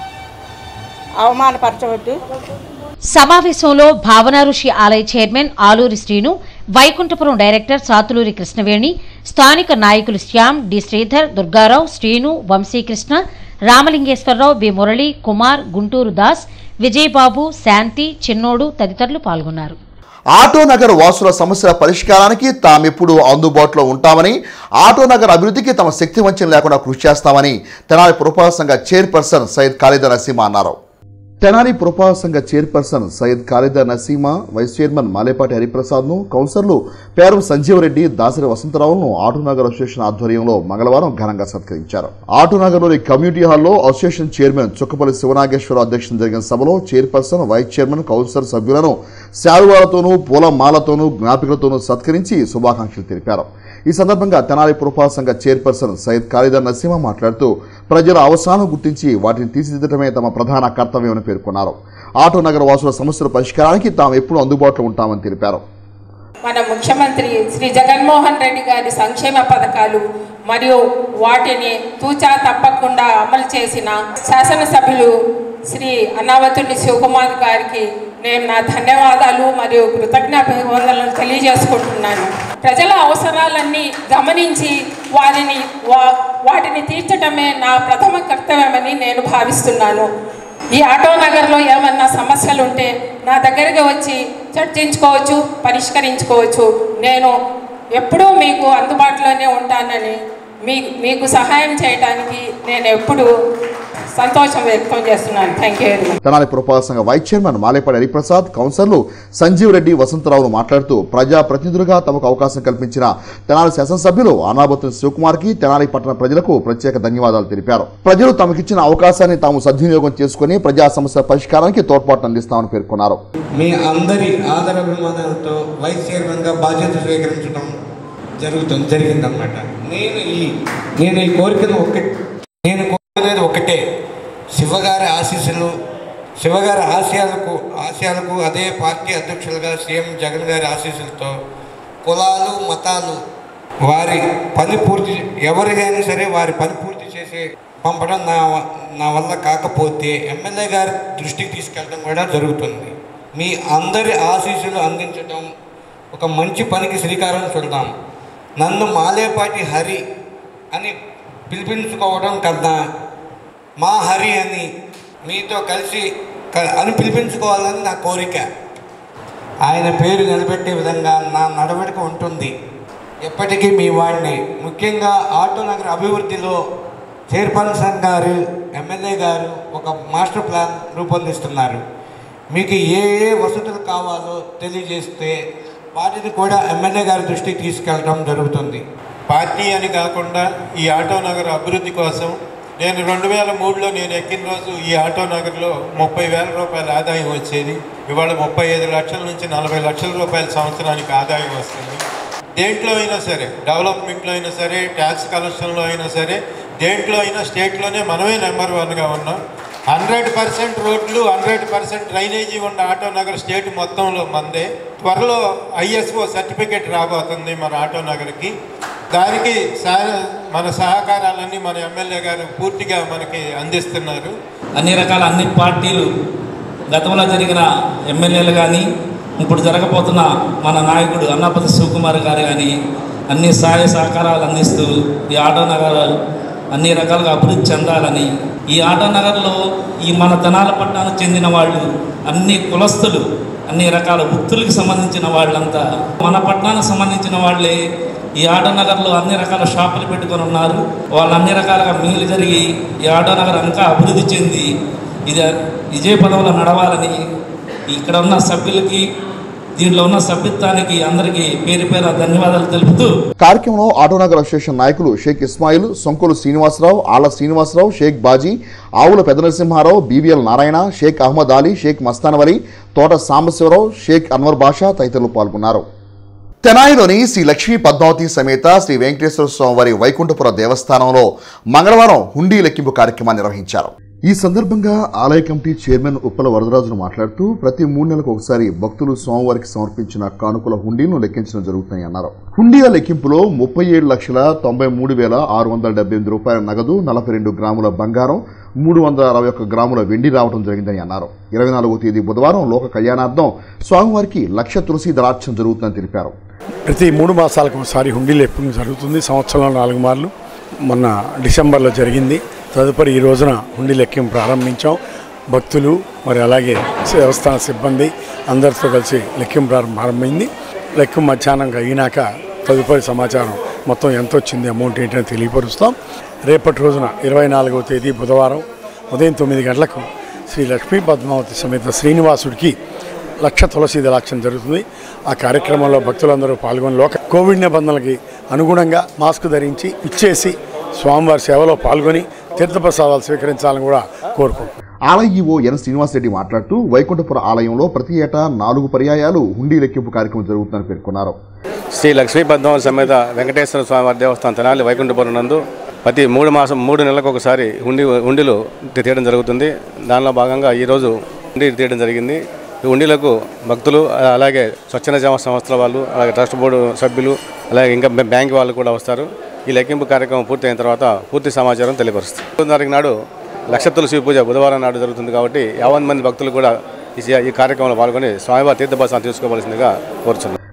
అవమానపరచవద్దు సమావేశంలో భావన ఋషి ఆలయ చైర్మన్ ఆలూరి శ్రీను వైకుంఠపురం డైరెక్టర్ సాతులూరి కృష్ణవేణి స్థానిక నాయకులు శ్యామ్ డి శ్రీధర్ దుర్గారావు శ్రీను వంశీకృష్ణ రామలింగేశ్వరరావు బి మురళి కుమార్ గుంటూరు దాస్ విజయబాబు శాంతి చిన్నోడు తదితరులు పాల్గొన్నారు ఆటో నగర్ వాసుల సమస్యల పరిష్కారానికి తామెప్పుడు అందుబాటులో ఉంటామని ఆటో నగర్ అభివృద్ధికి తమ శక్తి వంచన లేకుండా కృషి చేస్తామని తెనాలి పురపాలక సంఘ చైర్పర్సన్ సయ్యద్ ఖాళీద నసీమ అన్నారు తెనాలి పురపాలక సంఘ chairperson Syed Khalida Naseema vice chairman Malepati హరిప్రసాద్ను కౌన్సిలర్లు పేరు సంజీవరెడ్డి దాసరి వసంతరావును ఆటోనగర్ అసోసియేషన్ ఆధ్వర్యంలో మంగళవారం ఘనంగా సత్కరించారు ఆటోనగర్లోని కమ్యూనిటీ హాల్లో అసోసియేషన్ చైర్మన్ చుక్కపల్లి శివనాగేశ్వరరావు అధ్యక్షతన జరిగిన సభలో చైర్పర్సన్ వైస్ చైర్మన్ కౌన్సిలర్ సభ్యులను శాలువాలతోనూ పూల మాలతోనూ జ్ఞాపికలతోనూ సత్కరించి శుభాకాంక్షలు తెలిపారు ఈ సందర్భంగా తెనాలి పురపాలక సంఘ చైర్పర్సన్ సయ్యద్ ఖాళీదా నసీమ మాట్లాడుతూ ప్రజల అవసరాలను గుర్తించి వాటిని తీర్చిదిద్దడమే తమ ప్రధాన కర్తవ్యమని పేర్కొన్నారు ఆటో నగర వాసుల సమస్యల పరిష్కారానికి తాము ఎప్పుడూ అందుబాటులో ఉంటామని తెలిపారు మన ముఖ్యమంత్రి శ్రీ జగన్మోహన్ రెడ్డి గారి సంక్షేమ పథకాలు మరియు వాటిని తూచా తప్పకుండా అమలు చేసిన శాసనసభ్యులు శ్రీ అన్నావతుని శివకుమార్ గారికి నేను నా ధన్యవాదాలు మరియు కృతజ్ఞాభివందనలు తెలియజేసుకుంటున్నాను ప్రజల అవసరాలన్నీ గమనించి వారిని వా వాటిని తీర్చడమే నా ప్రథమ కర్తవ్యమని నేను భావిస్తున్నాను ఈ ఆటో నగర్లో ఏమన్నా సమస్యలు ఉంటే నా దగ్గరికి వచ్చి చర్చించుకోవచ్చు పరిష్కరించుకోవచ్చు నేను ఎప్పుడూ మీకు అందుబాటులోనే ఉంటానని మీ మీకు సహాయం చేయడానికి నేను ఎప్పుడు సంతోషం వ్యక్తం చేస్తున్నాను thank you very much Tenali పురపాలక సంఘ వైస్ చైర్మన్ మాలేపాటి హరిప్రసాద్ కౌన్సిలర్లు సంజీవ్ రెడ్డి వసంతరావును మాట్లాడుతూ ప్రజా ప్రతినిధులుగా తమకు అవకాశం కల్పించిన తెనాలి శాసనసభ్యులు అనాబతుని శివకుమార్కి తెనాలి పట్టణ ప్రజలకు ప్రత్యేక ధన్యవాదాలు తెలిపారు ప్రజలు తమకిచ్చిన అవకాశాన్ని తాము సద్వినియోగం చేసుకుని ప్రజా సమస్యల పరిష్కారానికి తోడ్పాటు అందిస్తామని పేర్కొన్నారు మీ అందరి ఆదరాభిమానాలతో వైస్ చైర్మన్గా బాధ్యత స్వీకరించడం జరుగుతుంది జరిగిందనమాట నేను ఈ నేను ఈ కోరికను ఒకటి నేను కోరుకునేది ఒకటే శివగారి ఆశీస్సులు శివగారి ఆశయాలకు ఆశయాలకు అదే పార్టీ అధ్యక్షులుగా సీఎం జగన్ గారి ఆశీస్సులతో కులాలు మతాలు వారి పని పూర్తి ఎవరికైనా సరే వారి పని పూర్తి చేసి పంపడం నా వ- నా వల్ల కాకపోతే ఎమ్మెల్యే గారి దృష్టికి తీసుకెళ్ళడం కూడా జరుగుతుంది మీ అందరి ఆశీస్సులు అందించడం ఒక మంచి పనికి శ్రీకారం చుడదాం నన్ను మాలేపాటి హరి అని పిలిపించుకోవడం కన్నా మా హరి అని మీతో కలిసి క- అని పిలిపించుకోవాలని నా కోరిక ఆయన పేరు నిలబెట్టే విధంగా నా నడవడిక ఉంటుంది ఎప్పటికీ మీ వాడిని ముఖ్యంగా ఆటో నగర అభివృద్ధిలో చైర్పర్సన్ గారు ఎమ్మెల్యే గారు ఒక మాస్టర్ ప్లాన్ రూపొందిస్తున్నారు మీకు ఏ ఏ వసతులు కావాలో తెలియజేస్తే వాటిని కూడా ఎమ్మెల్యే గారి దృష్టికి తీసుకెళ్ళడం జరుగుతుంది పార్టీ అని కాకుండా ఈ ఆటో నగర్ అభివృద్ధి కోసం నేను రెండు వేల మూడులో నేను ఎక్కిన రోజు ఈ ఆటో నగర్లో ముప్పై వేల రూపాయల ఆదాయం వచ్చేది ఇవాళ ముప్పై ఐదు లక్షల నుంచి నలభై లక్షల రూపాయల సంవత్సరానికి ఆదాయం వస్తుంది దేంట్లో అయినా సరే డెవలప్మెంట్లో అయినా సరే ట్యాక్స్ కలెక్షన్లో అయినా సరే దేంట్లో అయినా స్టేట్లోనే మనమే నెంబర్ వన్గా ఉన్నాం హండ్రెడ్ పర్సెంట్ రోడ్లు హండ్రెడ్ పర్సెంట్ డ్రైనేజీ ఉన్న ఆటో నగర్ స్టేట్ మొత్తంలో మందే త్వరలో ఐఎస్ఓ సర్టిఫికేట్ రాబోతుంది మన ఆటో నగర్కి దానికి సహ- మన సహకారాలన్నీ మన ఎమ్మెల్యే గారు పూర్తిగా మనకి అందిస్తున్నారు అన్ని రకాల అన్ని పార్టీలు గతంలో జరిగిన ఎమ్మెల్యేలు కానీ ఇప్పుడు జరగబోతున్న మన నాయకుడు అన్నపతి శివకుమార్ గారు కానీ అన్ని సహాయ సహకారాలు అందిస్తూ ఈ ఆటో నగర్ అన్ని రకాలుగా అభివృద్ధి చెందాలని ఈ ఆటో నగర్లో ఈ మన తెనాల పట్టణానికి చెందిన వాళ్ళు అన్ని కులస్తులు అన్ని రకాల వృత్తులకు సంబంధించిన వాళ్ళంతా మన పట్టణానికి సంబంధించిన వాళ్ళే ఈ ఆటో నగర్లో అన్ని రకాల షాపులు పెట్టుకొని ఉన్నారు వాళ్ళు అన్ని రకాలుగా మేలు జరిగి ఈ ఆటో నగర్ ఇంకా అభివృద్ధి చెంది ఇది విజయ పదవులు నడవాలని ఇక్కడ ఉన్న సభ్యులకి దీంట్లో ఉన్న సభ్యత్వానికి అందరికీ పేరు పేరు ధన్యవాదాలు తెలుపుతూ కార్యక్రమంలో ఆటోనగర్ అసోసియేషన్ నాయకులు షేక్ ఇస్మాయిల్ సొంకొలు శ్రీనివాసరావు ఆళ్ల శ్రీనివాసరావు షేక్ బాజీ ఆవుల పెద్ద నరసింహారావు బీవీఎల్ నారాయణ షేక్ అహ్మద్ అలీ షేక్ మస్తానవలి తోట సాంబశివరావు షేక్ అన్వర్ బాషా తదితరులు పాల్గొన్నారు తెనాయిలోని శ్రీ లక్ష్మీ పద్మావతి సమేత శ్రీ వెంకటేశ్వర స్వామివారి వైకుంఠపుర దేవస్థానంలో మంగళవారం హుండీ లెక్కింపు కార్యక్రమాన్ని నిర్వహించారు ఈ సందర్భంగా ఆలయ కమిటీ చైర్మన్ ఉప్పల వరదరాజును మాట్లాడుతూ ప్రతి మూడు నెలలకు ఒకసారి భక్తులు స్వామివారికి సమర్పించిన కానుకల హుండీలను లెక్కించడం జరుగుతుందని అన్నారు హుండీల లెక్కింపులో ముప్పై ఏడు లక్షల తొంభై మూడు వేల ఆరు వందల డెబ్బై ఎనిమిది రూపాయల నగదు నలభై రెండు గ్రాముల బంగారం మూడు వందల అరవై ఒక్క గ్రాముల వెండి రావడం జరిగిందని అన్నారు ఇరవై నాలుగో తేదీ బుధవారం లోక కళ్యాణార్థం స్వామివారికి లక్ష తులసి దళార్చన జరుగుతుందని తెలిపారు ప్రతి మూడు మాసాలకు ఒకసారి హుండీ లెప్పింగ్ జరుగుతుంది సంవత్సరంలో నాలుగు మార్లు మొన్న డిసెంబర్లో జరిగింది తదుపరి ఈ రోజున హుండీ లెక్కింపు ప్రారంభించాం భక్తులు మరి అలాగే దేవస్థాన సిబ్బంది అందరితో కలిసి లెక్కింపు ప్రారంభ- ప్రారంభమైంది లెక్కింపు మధ్యాహ్నం అయినాక తదుపరి సమాచారం మొత్తం ఎంత వచ్చింది అమౌంట్ ఏంటని తెలియపరుస్తాం రేపటి రోజున ఇరవై నాలుగవ తేదీ బుధవారం ఉదయం తొమ్మిది గంటలకు శ్రీ లక్ష్మీ పద్మావతి సమేత శ్రీనివాసుడికి లక్ష తులసి దళాక్షం జరుగుతుంది ఆ కార్యక్రమంలో భక్తులందరూ పాల్గొని లోక కోవిడ్ నిబంధనలకి అనుగుణంగా మాస్క్ ధరించి ఇచ్చేసి స్వామివారి సేవలో పాల్గొని తీర్థప్రసాదాలు స్వీకరించాలని కూడా కోరుకుంటున్నాం ఆలయ ఈవో ఎన్ శ్రీనివాసరెడ్డి మాట్లాడుతూ వైకుంఠపుర ఆలయంలో ప్రతి ఏటా నాలుగు పర్యాయాలు హుండీ లెక్కింపు కార్యక్రమం జరుగుతుందని పేర్కొన్నారు శ్రీ లక్ష్మీ పద్మావతి సమేత వెంకటేశ్వర స్వామివారి దేవస్థానం తెనాలి వైకుంఠపురం నందు ప్రతి మూడు మాసం మూడు నెలలకు ఒకసారి హుండి హుండీలు తీయడం జరుగుతుంది దానిలో భాగంగా ఈరోజు హుండీ తీయడం జరిగింది ఈ హుండీలకు భక్తులు అలాగే స్వచ్ఛంద సేవా సంస్థల వాళ్ళు అలాగే ట్రస్ట్ బోర్డు సభ్యులు అలాగే ఇంకా బ్యా- బ్యాంక్ వాళ్ళు కూడా వస్తారు ఈ లెక్కింపు కార్యక్రమం పూర్తయిన తర్వాత పూర్తి సమాచారం తెలియపరుస్తుంది తొమ్మిది తారీఖు నాడు లక్ష తులసి పూజ బుధవారం నాడు జరుగుతుంది కాబట్టి యావన్ మంది భక్తులు కూడా ఈ ఈ కార్యక్రమంలో పాల్గొని స్వామివారి తీర్థభాసాన్ని తీసుకోవాల్సిందిగా కోరుచున్నాం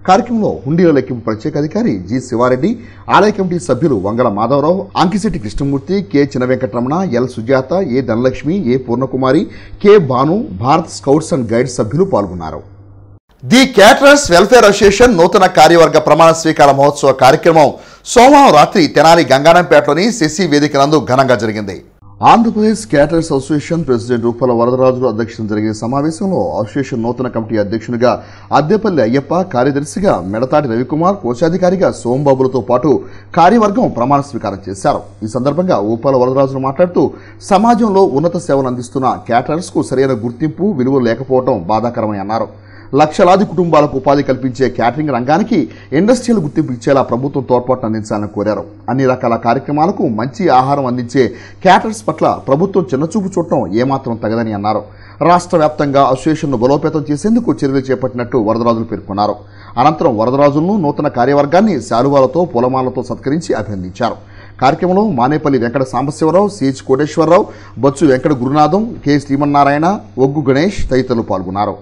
కార్యక్రమంలో హుండీల లెక్కింపు ప్రత్యేక అధికారి జి శివారెడ్డి ఆలయ కమిటీ సభ్యులు Vangala Madhavarao Ankisetti Krishnamurthy K Chinna Venkataramana L Sujatha A Dhanalakshmi A Purnakumari K Bhanu Bharat scouts and guides సభ్యులు పాల్గొన్నారు ది క్యాటరర్స్ వెల్ఫేర్ అసోసియేషన్ నూతన కార్యవర్గ ప్రమాణ స్వీకార మహోత్సవ కార్యక్రమం సోమవారం రాత్రి తెనాలి గంగానంపేటలోని శశి వేదిక నందు ఘనంగా జరిగింది ఆంధ్రప్రదేశ్ క్యాటరర్స్ అసోసియేషన్ ప్రెసిడెంట్ రూపాల వరదరాజుల అధ్యక్షతన జరిగిన సమావేశంలో అసోసియేషన్ నూతన కమిటీ అధ్యక్షునిగా అద్దెపల్లి అయ్యప్ప కార్యదర్శిగా మెడతాటి రవికుమార్ కోశాధికారిగా సోంబాబులతో పాటు కార్యవర్గం ప్రమాణ స్వీకారం చేశారు ఈ సందర్భంగా ఊపాల వరదరాజులు మాట్లాడుతూ సమాజంలో ఉన్నత సేవలు అందిస్తున్న క్యాటరర్స్ కు సరైన గుర్తింపు విలువ లేకపోవడం బాధాకరమని అన్నారు లక్షలాది కుటుంబాలకు ఉపాధి కల్పించే క్యాటరింగ్ రంగానికి ఇండస్ట్రియల్ గుర్తింపు ఇచ్చేలా ప్రభుత్వం తోడ్పాటు అందించాలని కోరారు అన్ని రకాల కార్యక్రమాలకు మంచి ఆహారం అందించే క్యాటర్స్ పట్ల ప్రభుత్వం చిన్నచూపు చూడటం ఏమాత్రం తగదని అన్నారు రాష్ట్ర వ్యాప్తంగా అసోసియేషన్ను బలోపేతం చేసేందుకు చర్యలు చేపట్టినట్టు వరదరాజులు పేర్కొన్నారు అనంతరం వరదరాజులను నూతన కార్యవర్గాన్ని శాలువాలతో పూలమాలతో సత్కరించి అభినందించారు కార్యక్రమంలో మానేపల్లి వెంకట సాంబశివరావు సిహెచ్ కోటేశ్వరరావు బొత్సు వెంకట గురునాథం కె శ్రీమన్నారాయణ ఒగ్గు గణేష్ తదితరులు పాల్గొన్నారు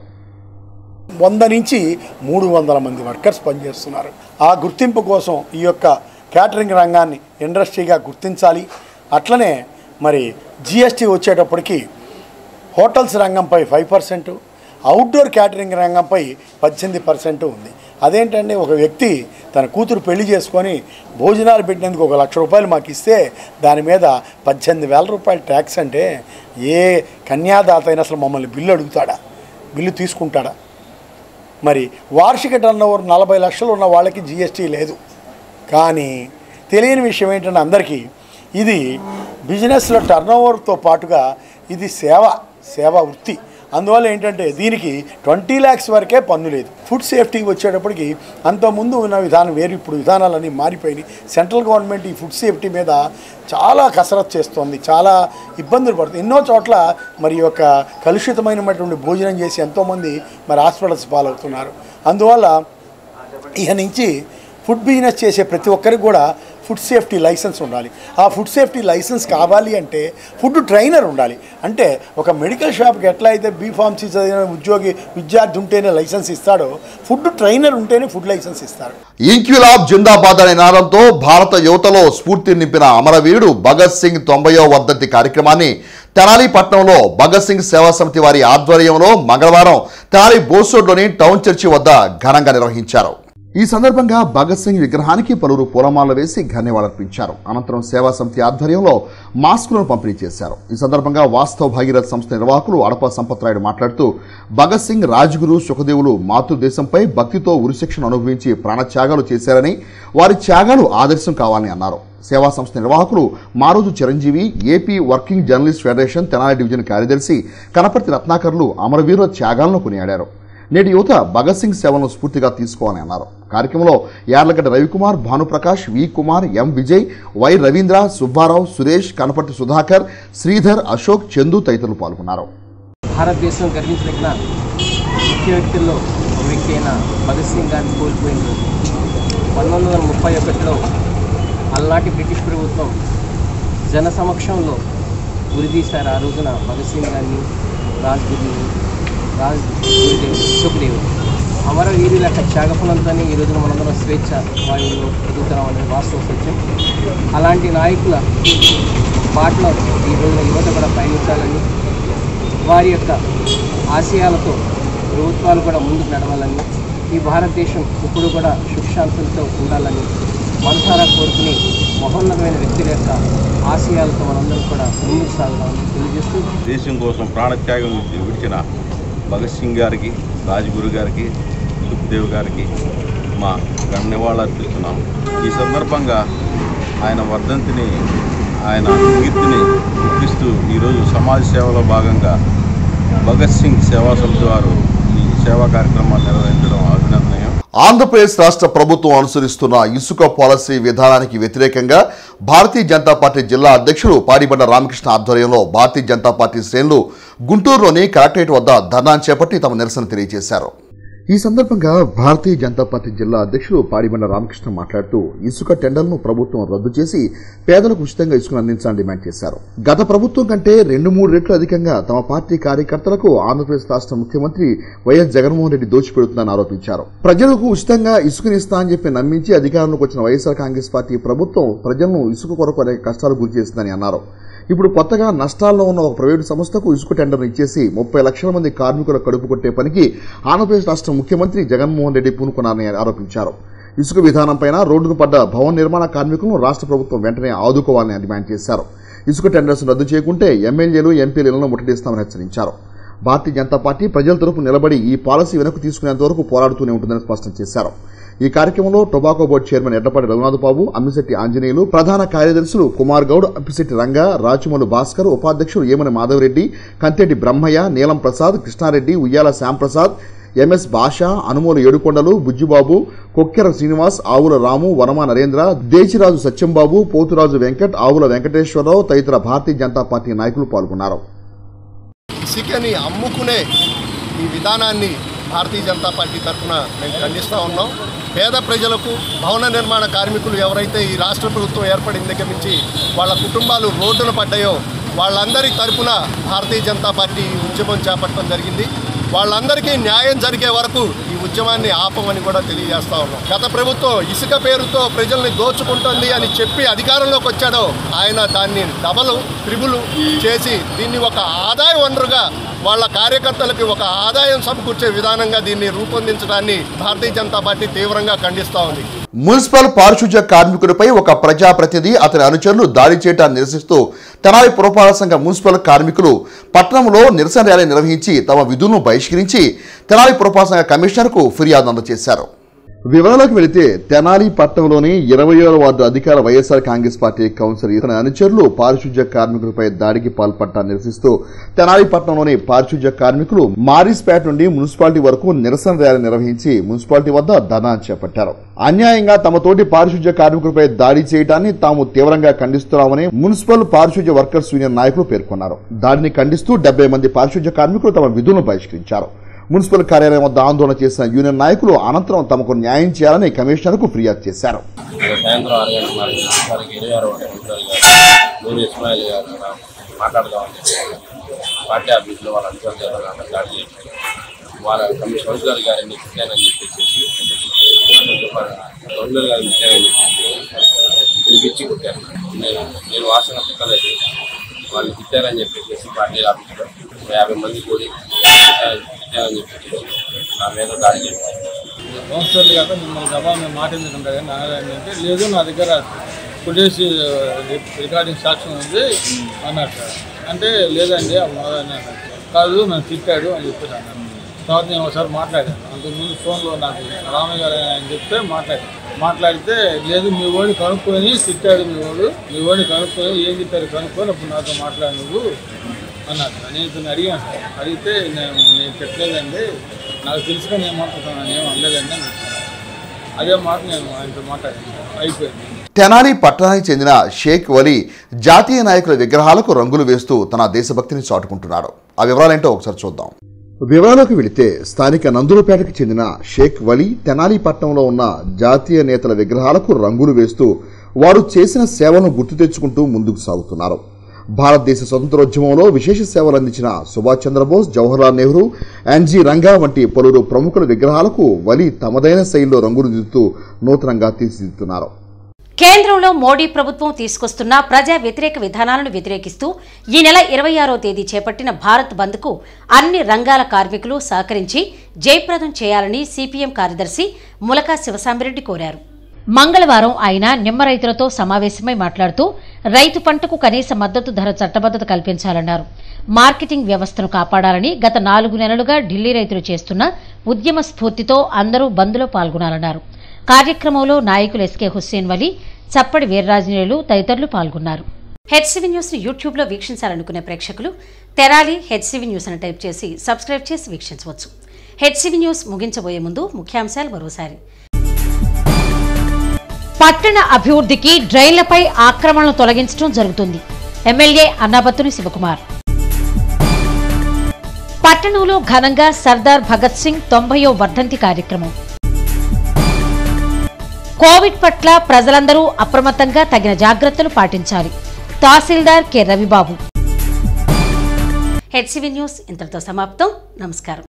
వంద నుంచి మూడు వందల మంది వర్కర్స్ పనిచేస్తున్నారు ఆ గుర్తింపు కోసం ఈ యొక్క క్యాటరింగ్ రంగాన్ని ఇండస్ట్రీగా గుర్తించాలి అట్లనే మరి జిఎస్టీ వచ్చేటప్పటికి హోటల్స్ రంగంపై ఫైవ్ పర్సెంట్ అవుట్డోర్ క్యాటరింగ్ రంగంపై పద్దెనిమిది పర్సెంట్ ఉంది అదేంటంటే ఒక వ్యక్తి తన కూతురు పెళ్లి చేసుకొని భోజనాలు పెట్టినందుకు ఒక లక్ష రూపాయలు మాకు ఇస్తే దాని మీద పద్దెనిమిది వేల రూపాయలు ట్యాక్స్ అంటే ఏ కన్యాదాత అయినా అసలు మమ్మల్ని బిల్లు అడుగుతాడా బిల్లు తీసుకుంటాడా మరి వార్షిక టర్న్ ఓవర్ నలభై లక్షలు ఉన్న వాళ్ళకి జిఎస్టీ లేదు కానీ తెలియని విషయం ఏంటంటే అందరికీ ఇది బిజినెస్లో టర్న్ ఓవర్తో పాటుగా ఇది సేవ సేవా వృత్తి అందువల్ల ఏంటంటే దీనికి ట్వంటీ ల్యాక్స్ వరకే పన్ను లేదు ఫుడ్ సేఫ్టీకి వచ్చేటప్పటికి అంతకుముందు ఉన్న విధానం వేరు ఇప్పుడు విధానాలన్నీ మారిపోయినాయి సెంట్రల్ గవర్నమెంట్ ఈ ఫుడ్ సేఫ్టీ మీద చాలా కసరత్తు చేస్తోంది చాలా ఇబ్బందులు పడుతుంది ఎన్నో చోట్ల మరి ఈ యొక్క కలుషితమైనటువంటి భోజనం చేసి ఎంతోమంది మరి హాస్పిటల్స్ పాలవుతున్నారు అందువల్ల ఇక నుంచి ఫుడ్ బిజినెస్ చేసే ప్రతి ఒక్కరికి కూడా ఫుడ్ సేఫ్టీ లైసెన్స్ ఉండాలి ఆ ఫుడ్ సేఫ్టీ లైసెన్స్ కావాలి అంటే ఫుడ్ ట్రైనర్ ఉండాలి అంటే ఒక మెడికల్ షాప్కి ఎట్లా అయితే బీ ఫార్మసీ చదివిన ఉద్యోగి విద్యార్థి ఉంటేనే లైసెన్స్ ఇస్తాడో ఫుడ్ ట్రైనర్ ఉంటేనే ఫుడ్ లైసెన్స్ ఇస్తాడు ఇంక్విలాబ్ జిందాబాద్ అనే నాదంతో భారత యువతలో స్ఫూర్తి నింపిన అమరవీరుడు భగత్ సింగ్ తొంభయో వర్ధంతి కార్యక్రమాన్ని తెనాలి పట్టణంలో భగత్ సింగ్ సేవా సమితి వారి ఆధ్వర్యంలో మంగళవారం తెనాలి బోసోడ్లోని టౌన్ చర్చి వద్ద ఘనంగా నిర్వహించారు ఈ సందర్భంగా భగత్ సింగ్ విగ్రహానికి పలువురు పూలమాలలు వేసి ఘన్యవాళర్పించారు అనంతరం సేవా సమితి ఆధ్వర్యంలో మాస్కులను పంపిణీ చేశారు ఈ సందర్భంగా వాస్తవ భాగీరథ సంస్థ నిర్వాహకులు అడప సంపత్రాయుడు మాట్లాడుతూ భగత్ సింగ్ రాజ్గురు సుఖదేవులు మాతృదేశంపై భక్తితో ఉరిశిక్షను అనుభవించి ప్రాణత్యాగాలు చేశారని వారి త్యాగాలు ఆదర్శం కావాలని అన్నారు సేవా సంస్థ నిర్వాహకులు Maroju Chiranjeevi AP working journalist federation Tenali division కార్యదర్శి కనపర్తి రత్నాకర్లు అమరవీరుల త్యాగాలను కొనియాడారు నేటి యువత భగత్ సింగ్ సేవలను స్ఫూర్తిగా తీసుకోవాలని అన్నారు కార్యక్రమంలో Yarlagadda Ravikumar Bhanuprakash V Kumar M Vijay Y Raveendra Subbarao Suresh Kanaparthi Sudhakar Sridhar Ashok Chandu తదితరులు పాల్గొన్నారు భారతదేశం గర్వించదగిన ముఖ్య వ్యక్తుల్లో ఒక వ్యక్తి అయిన భగత్ సింగ్ గారిని కోల్పోయింది పంతొమ్మిది వందల ముప్పై ఒకటిలో అలనాటి బ్రిటిష్ ప్రభుత్వం జన సమక్షంలో ఉరిదీశారు ఆ రోజున భగత్ సింగ్ గారిని రాజ్గురిని రాజ్ గురుదేవ్ సుఖదేవ్ అమరవీరుల యొక్క త్యాగఫలంతో ఈ రోజున మనందరం స్వేచ్ఛ వాయువులో ఎదుగుతున్నాం అనేది వాస్తవ సత్యం అలాంటి నాయకుల బాటలో ఈ రోజున యువత కూడా పయనించాలని వారి యొక్క ఆశయాలతో ప్రభుత్వాలు కూడా ముందుకు నడవాలని ఈ భారతదేశం ఇప్పుడు కూడా సుఖశాంతులతో ఉండాలని మనసారా కోరుకుని మహోన్నతమైన వ్యక్తుల యొక్క ఆశయాలతో మనందరం కూడా ముందుకు సాగుదామని తెలియజేస్తూ దేశం కోసం ప్రాణత్యాగం విడిచిన భగత్ సింగ్ గారికి రాజ్గురు గారికి సుఖ్దేవ్ గారికి మా ఘన నివాళులర్పిస్తున్నాం ఈ సందర్భంగా ఆయన వర్ధంతిని ఆయన కీర్తిని గుర్తిస్తూ ఈరోజు సమాజ సేవలో భాగంగా భగత్ సింగ్ సేవా సమితి వారు ఈ సేవా కార్యక్రమాన్ని నిర్వహించడం అభినందనీయం ఆంధ్రప్రదేశ్ రాష్ట్ర ప్రభుత్వం అనుసరిస్తున్న ఇసుక పాలసీ విధానానికి వ్యతిరేకంగా భారతీయ జనతా పార్టీ జిల్లా అధ్యక్షుడు పాడిబండ రామకృష్ణ ఆధ్వర్యంలో భారతీయ జనతా పార్టీ శ్రేణులు గుంటూరులోని కలెక్టరేట్ వద్ద ధర్నా చేపట్టి తమ నిరసన తెలియజేశారు ఈ సందర్భంగా భారతీయ జనతా పార్టీ జిల్లా అధ్యక్షులు పాడిబండ రామకృష్ణ మాట్లాడుతూ ఇసుక టెండర్లను ప్రభుత్వం రద్దు చేసి పేదలకు ఉచితంగా ఇసుకను అందించాలని డిమాండ్ చేశారు గత ప్రభుత్వం కంటే రెండు మూడు రెట్లు అధికంగా తమ పార్టీ కార్యకర్తలకు ఆంధ్రప్రదేశ్ రాష్ట్ర ముఖ్యమంత్రి వైఎస్ జగన్మోహన్ రెడ్డి దోచిపెడుతుందని ఆరోపించారు ప్రజలకు ఉచితంగా ఇసుకనిస్తా అని చెప్పి నమ్మించి అధికారంలోకి వచ్చిన వైఎస్ఆర్ కాంగ్రెస్ పార్టీ ప్రభుత్వం ప్రజలను ఇసుక కొరకు అనేక కష్టాలు గురి చేసిందని అన్నారు ఇప్పుడు కొత్తగా నష్టాల్లో ఉన్న ఒక ప్రైవేటు సంస్థకు ఇసుక టెండర్ ఇచ్చేసి ముప్పై లక్షల మంది కార్మికుల కడుపు కొట్టే పనికి ఆంధ్రప్రదేశ్ రాష్ట్ర ముఖ్యమంత్రి జగన్మోహన్ రెడ్డి పూనుకున్నారని ఆరోపించారు ఇసుక విధానంపైన రోడ్డును పడ్డ భవన నిర్మాణ కార్మికులను రాష్ట్ర ప్రభుత్వం వెంటనే ఆదుకోవాలని డిమాండ్ చేశారు ఇసుక టెండర్స్ రద్దు చేయకుంటే ఎమ్మెల్యేలు ఎంపీలు ఇళ్లను ముట్టడిస్తామని హెచ్చరించారు భారతీయ జనతా పార్టీ ప్రజల తరపు నిలబడి ఈ పాలసీ వెనక్కు తీసుకునేంత వరకు పోరాడుతూనే ఉంటుందని స్పష్టం చేశారు ఈ కార్యక్రమంలో tobacco board chairman Yedlapati Raghunath Babu Ammisetti Anjaneyulu ప్రధాన కార్యదర్శులు కుమార్ గౌడ్ అప్పిశెట్టి రంగా రాచమల్లు భాస్కర్ ఉపాధ్యక్షులు ఏమని మాధవరెడ్డి కంతెడ్డి బ్రహ్మయ్య నీలం ప్రసాద్ కృష్ణారెడ్డి ఉయ్యాల శ్యాంప్రసాద్ ఎంఎస్ భాష అనుమోలు ఏడుకొండలు బుజ్జిబాబు కొక్కెర శ్రీనివాస్ ఆవుల రాము వనమా నరేంద్ర దేశిరాజు సత్యంబాబు పోతురాజు వెంకట్ ఆవుల వెంకటేశ్వరరావు తదితర భారతీయ జనతా పార్టీ నాయకులు పాల్గొన్నారు ఇసుకని అమ్ముకునే ఈ విధానాన్ని భారతీయ జనతా పార్టీ తరఫున మేము ఖండిస్తూ ఉన్నాం పేద ప్రజలకు భవన నిర్మాణ కార్మికులు ఎవరైతే ఈ రాష్ట్ర ప్రభుత్వం ఏర్పడిన దగ్గర నుంచి వాళ్ళ కుటుంబాలు రోడ్డున పడ్డాయో వాళ్ళందరి తరఫున భారతీయ జనతా పార్టీ ఈ ఉద్యమం చేపట్టడం జరిగింది వాళ్ళందరికీ న్యాయం జరిగే వరకు ఈ ఉద్యమాన్ని ఆపమని కూడా తెలియజేస్తా ఉన్నాం గత ప్రభుత్వం ఇసుక పేరుతో ప్రజల్ని దోచుకుంటుంది అని చెప్పి అధికారంలోకి వచ్చాడో ఆయన దాన్ని డబలు త్రిబులు చేసి దీన్ని ఒక ఆదాయ వనరుగా వాళ్ళ కార్యకర్తలకి ఒక ఆదాయం సమకూర్చే విధానంగా దీన్ని రూపొందించడాన్ని భారతీయ జనతా పార్టీ తీవ్రంగా ఖండిస్తూ ఉంది మున్సిపల్ పారిశుధ్య కార్మికుడిపై ఒక ప్రజాప్రతినిధి అతని అనుచరులు దాడి చేయడాన్ని నిరసిస్తూ తెనాలి పురపాలక సంఘ మున్సిపల్ కార్మికులు పట్టణంలో నిరసన ర్యాలీ నిర్వహించి తమ విధులను బహిష్కరించి తెనాలి పురపాలక సంఘ కమిషనర్కు ఫిర్యాదు అందజేశారు వివరాలకు వెళితే తెనాలి పట్టణంలోని ఇరవై వార్డు అధికార వైఎస్ఆర్ కాంగ్రెస్ పార్టీ కౌన్సిలర్ ఇతని అనుచరులు పారిశుధ్య కార్మికులపై దాడికి పాల్పడ్డా నిరసిస్తూ తెనాలి పట్టణంలోని పారిశుధ్య కార్మికులు మారిస్పేట నుండి మున్సిపాలిటీ వరకు నిరసన ర్యాలీ నిర్వహించి మున్సిపాలిటీ వద్ద ధర్నా చేపట్టారు అన్యాయంగా తమ తోటి పారిశుధ్య కార్మికులపై దాడి చేయడాన్ని తాము తీవ్రంగా ఖండిస్తున్నామని మున్సిపల్ పారిశుధ్య వర్కర్స్ యూనియన్ నాయకులు పేర్కొన్నారు దాడిని ఖండిస్తూ డెబ్బై మంది పారిశుధ్య కార్మికులు తమ విధులను బహిష్కరించారు మున్సిపల్ కార్యాలయం వద్ద ఆందోళన చేసిన యూనియన్ నాయకులు అనంతరం తమకు న్యాయం చేయాలని కమిషనర్కు ఫిర్యాదు చేశారు సాయంత్రం ఆరు గంటల నాలుగు వారికి ఇరవై ఆరు మున్సిపల్ గారు నూరు ఇస్మాయిల్ గారు కూడా మాట్లాడదామని చెప్పి పార్టీ ఆఫీస్లో వాళ్ళ అధికారులు చేత స్టార్ట్ చేసి వాళ్ళ కమిషనర్ గారి గారిని తిట్టానని చెప్పేసి కౌన్సిలర్ గారిని తిట్టానని చెప్పేసి పిలిపించి కొట్టారు నేను నేను వాసన తిట్టలేదు వాళ్ళు తిట్టారని చెప్పేసి పార్టీ ఆఫీస్లో యాభై మంది కూడి తిట్టారని తిట్టారని చెప్పేసి నా మీద దాడి చేశారు కౌన్సిలర్ కాక మిమ్మల్ని జవాబు మేము మాట్లాడుతుంటాం కానీ నారాయణ అంటే లేదు నా దగ్గర ఫుటేజ్ రికార్డింగ్ సాక్ష్యం ఉంది అన్నారు సార్ అంటే లేదండి ఆ మొదలని అన్నారు. కాదు నన్ను తిట్టాడు అని చెప్పేసి అన్నాను తర్వాత నేను ఒకసారి మాట్లాడాను అంతకుముందు ఫోన్లో నాకు రామయ్య గారు అని చెప్తే మాట్లాడాను మాట్లాడితే లేదు మీ వాడిని కనుక్కొని తిట్టాడు మీ వాడు మీ వాడిని కనుక్కొని ఏం తిట్టారు కనుక్కొని అప్పుడు నాతో మాట్లాడు నువ్వు అన్నారు నేను ఇతను అడిగాను సార్ అడిగితే నేను నేను తిట్టలేదండి నాకు తెలుసుగా నేను మాట్లాడుతున్నాను ఏం అనలేదండి అని చెప్పాను. అదే మాట నేను ఆయనతో మాట్లాడాను అయిపోయింది తెనాలి పట్టణానికి చెందిన షేక్ వలీ జాతీయ నాయకుల విగ్రహాలకు రంగులు వేస్తూ తన దేశభక్తిని చాటుకుంటున్నాడు ఆ వివరాలేంటో ఒకసారి చూద్దాం వివరాలకు వెళితే స్థానిక నందులపేటకు చెందిన షేక్ వలీ తెనాలి పట్టణంలో ఉన్న జాతీయ నేతల విగ్రహాలకు రంగులు వేస్తూ వారు చేసిన సేవలను గుర్తు తెచ్చుకుంటూ ముందుకు సాగుతున్నారు భారతదేశ స్వతంత్రోద్యమంలో విశేష సేవలు అందించిన సుభాష్ చంద్రబోస్ జవహర్లాల్ నెహ్రూ ఎన్జీ రంగా వంటి పలువురు ప్రముఖుల విగ్రహాలకు వలి తమదైన శైలిలో రంగులు దిద్దుతూ నూతనంగా తీర్చిదిద్దుతున్నారు కేంద్రంలో మోడీ ప్రభుత్వం తీసుకొస్తున్న ప్రజా వ్యతిరేక విధానాలను వ్యతిరేకిస్తూ ఈ నెల ఇరవై ఆరో తేదీ చేపట్టిన భారత్ బంద్కు అన్ని రంగాల కార్మికులు సహకరించి జయప్రదం చేయాలని సిపిఎం కార్యదర్శి ములకా శివసాంబిరెడ్డి కోరారు మంగళవారం ఆయన నిమ్మ రైతులతో సమావేశమై మాట్లాడుతూ రైతు పంటకు కనీస మద్దతు ధర చట్టబద్దత కల్పించాలన్నారు మార్కెటింగ్ వ్యవస్థను కాపాడాలని గత నాలుగు నెలలుగా ఢిల్లీ రైతులు చేస్తున్న ఉద్యమ స్ఫూర్తితో అందరూ బంద్లో పాల్గొనాలన్నారు కార్యక్రమంలో నాయకులు ఎస్కే హుస్సేన్ వలీ చప్పడి వీర్రాజనేయులు తదితరులు పాల్గొన్నారు హెచ్సివి న్యూస్ ను యూట్యూబ్లో వీక్షించాలనుకునే ప్రేక్షకులు తెరాలి హెచ్సివి న్యూస్ అని టైప్ చేసి సబ్స్క్రైబ్ చేసి వీక్షించవచ్చు హెచ్సివి న్యూస్ ముగించబోయే ముందు ముఖ్యాంశాలు మరోసారి పట్టణ అభివృద్ధికి డ్రైన్లపై ఆక్రమణలు తొలగించడం జరుగుతుంది ఎమ్మెల్యే అన్నాబత్తుని శివకుమార్ పట్టణంలో ఘనంగా సర్దార్ భగత్ సింగ్ తొంభయో వర్ధంతి కార్యక్రమం కోవిడ్ పట్ల ప్రజలందరూ అప్రమత్తంగా తగిన జాగ్రత్తలు పాటించాలి tahsildar K Ravibabu HCV news ఇంతటితో సమాప్తం నమస్కారం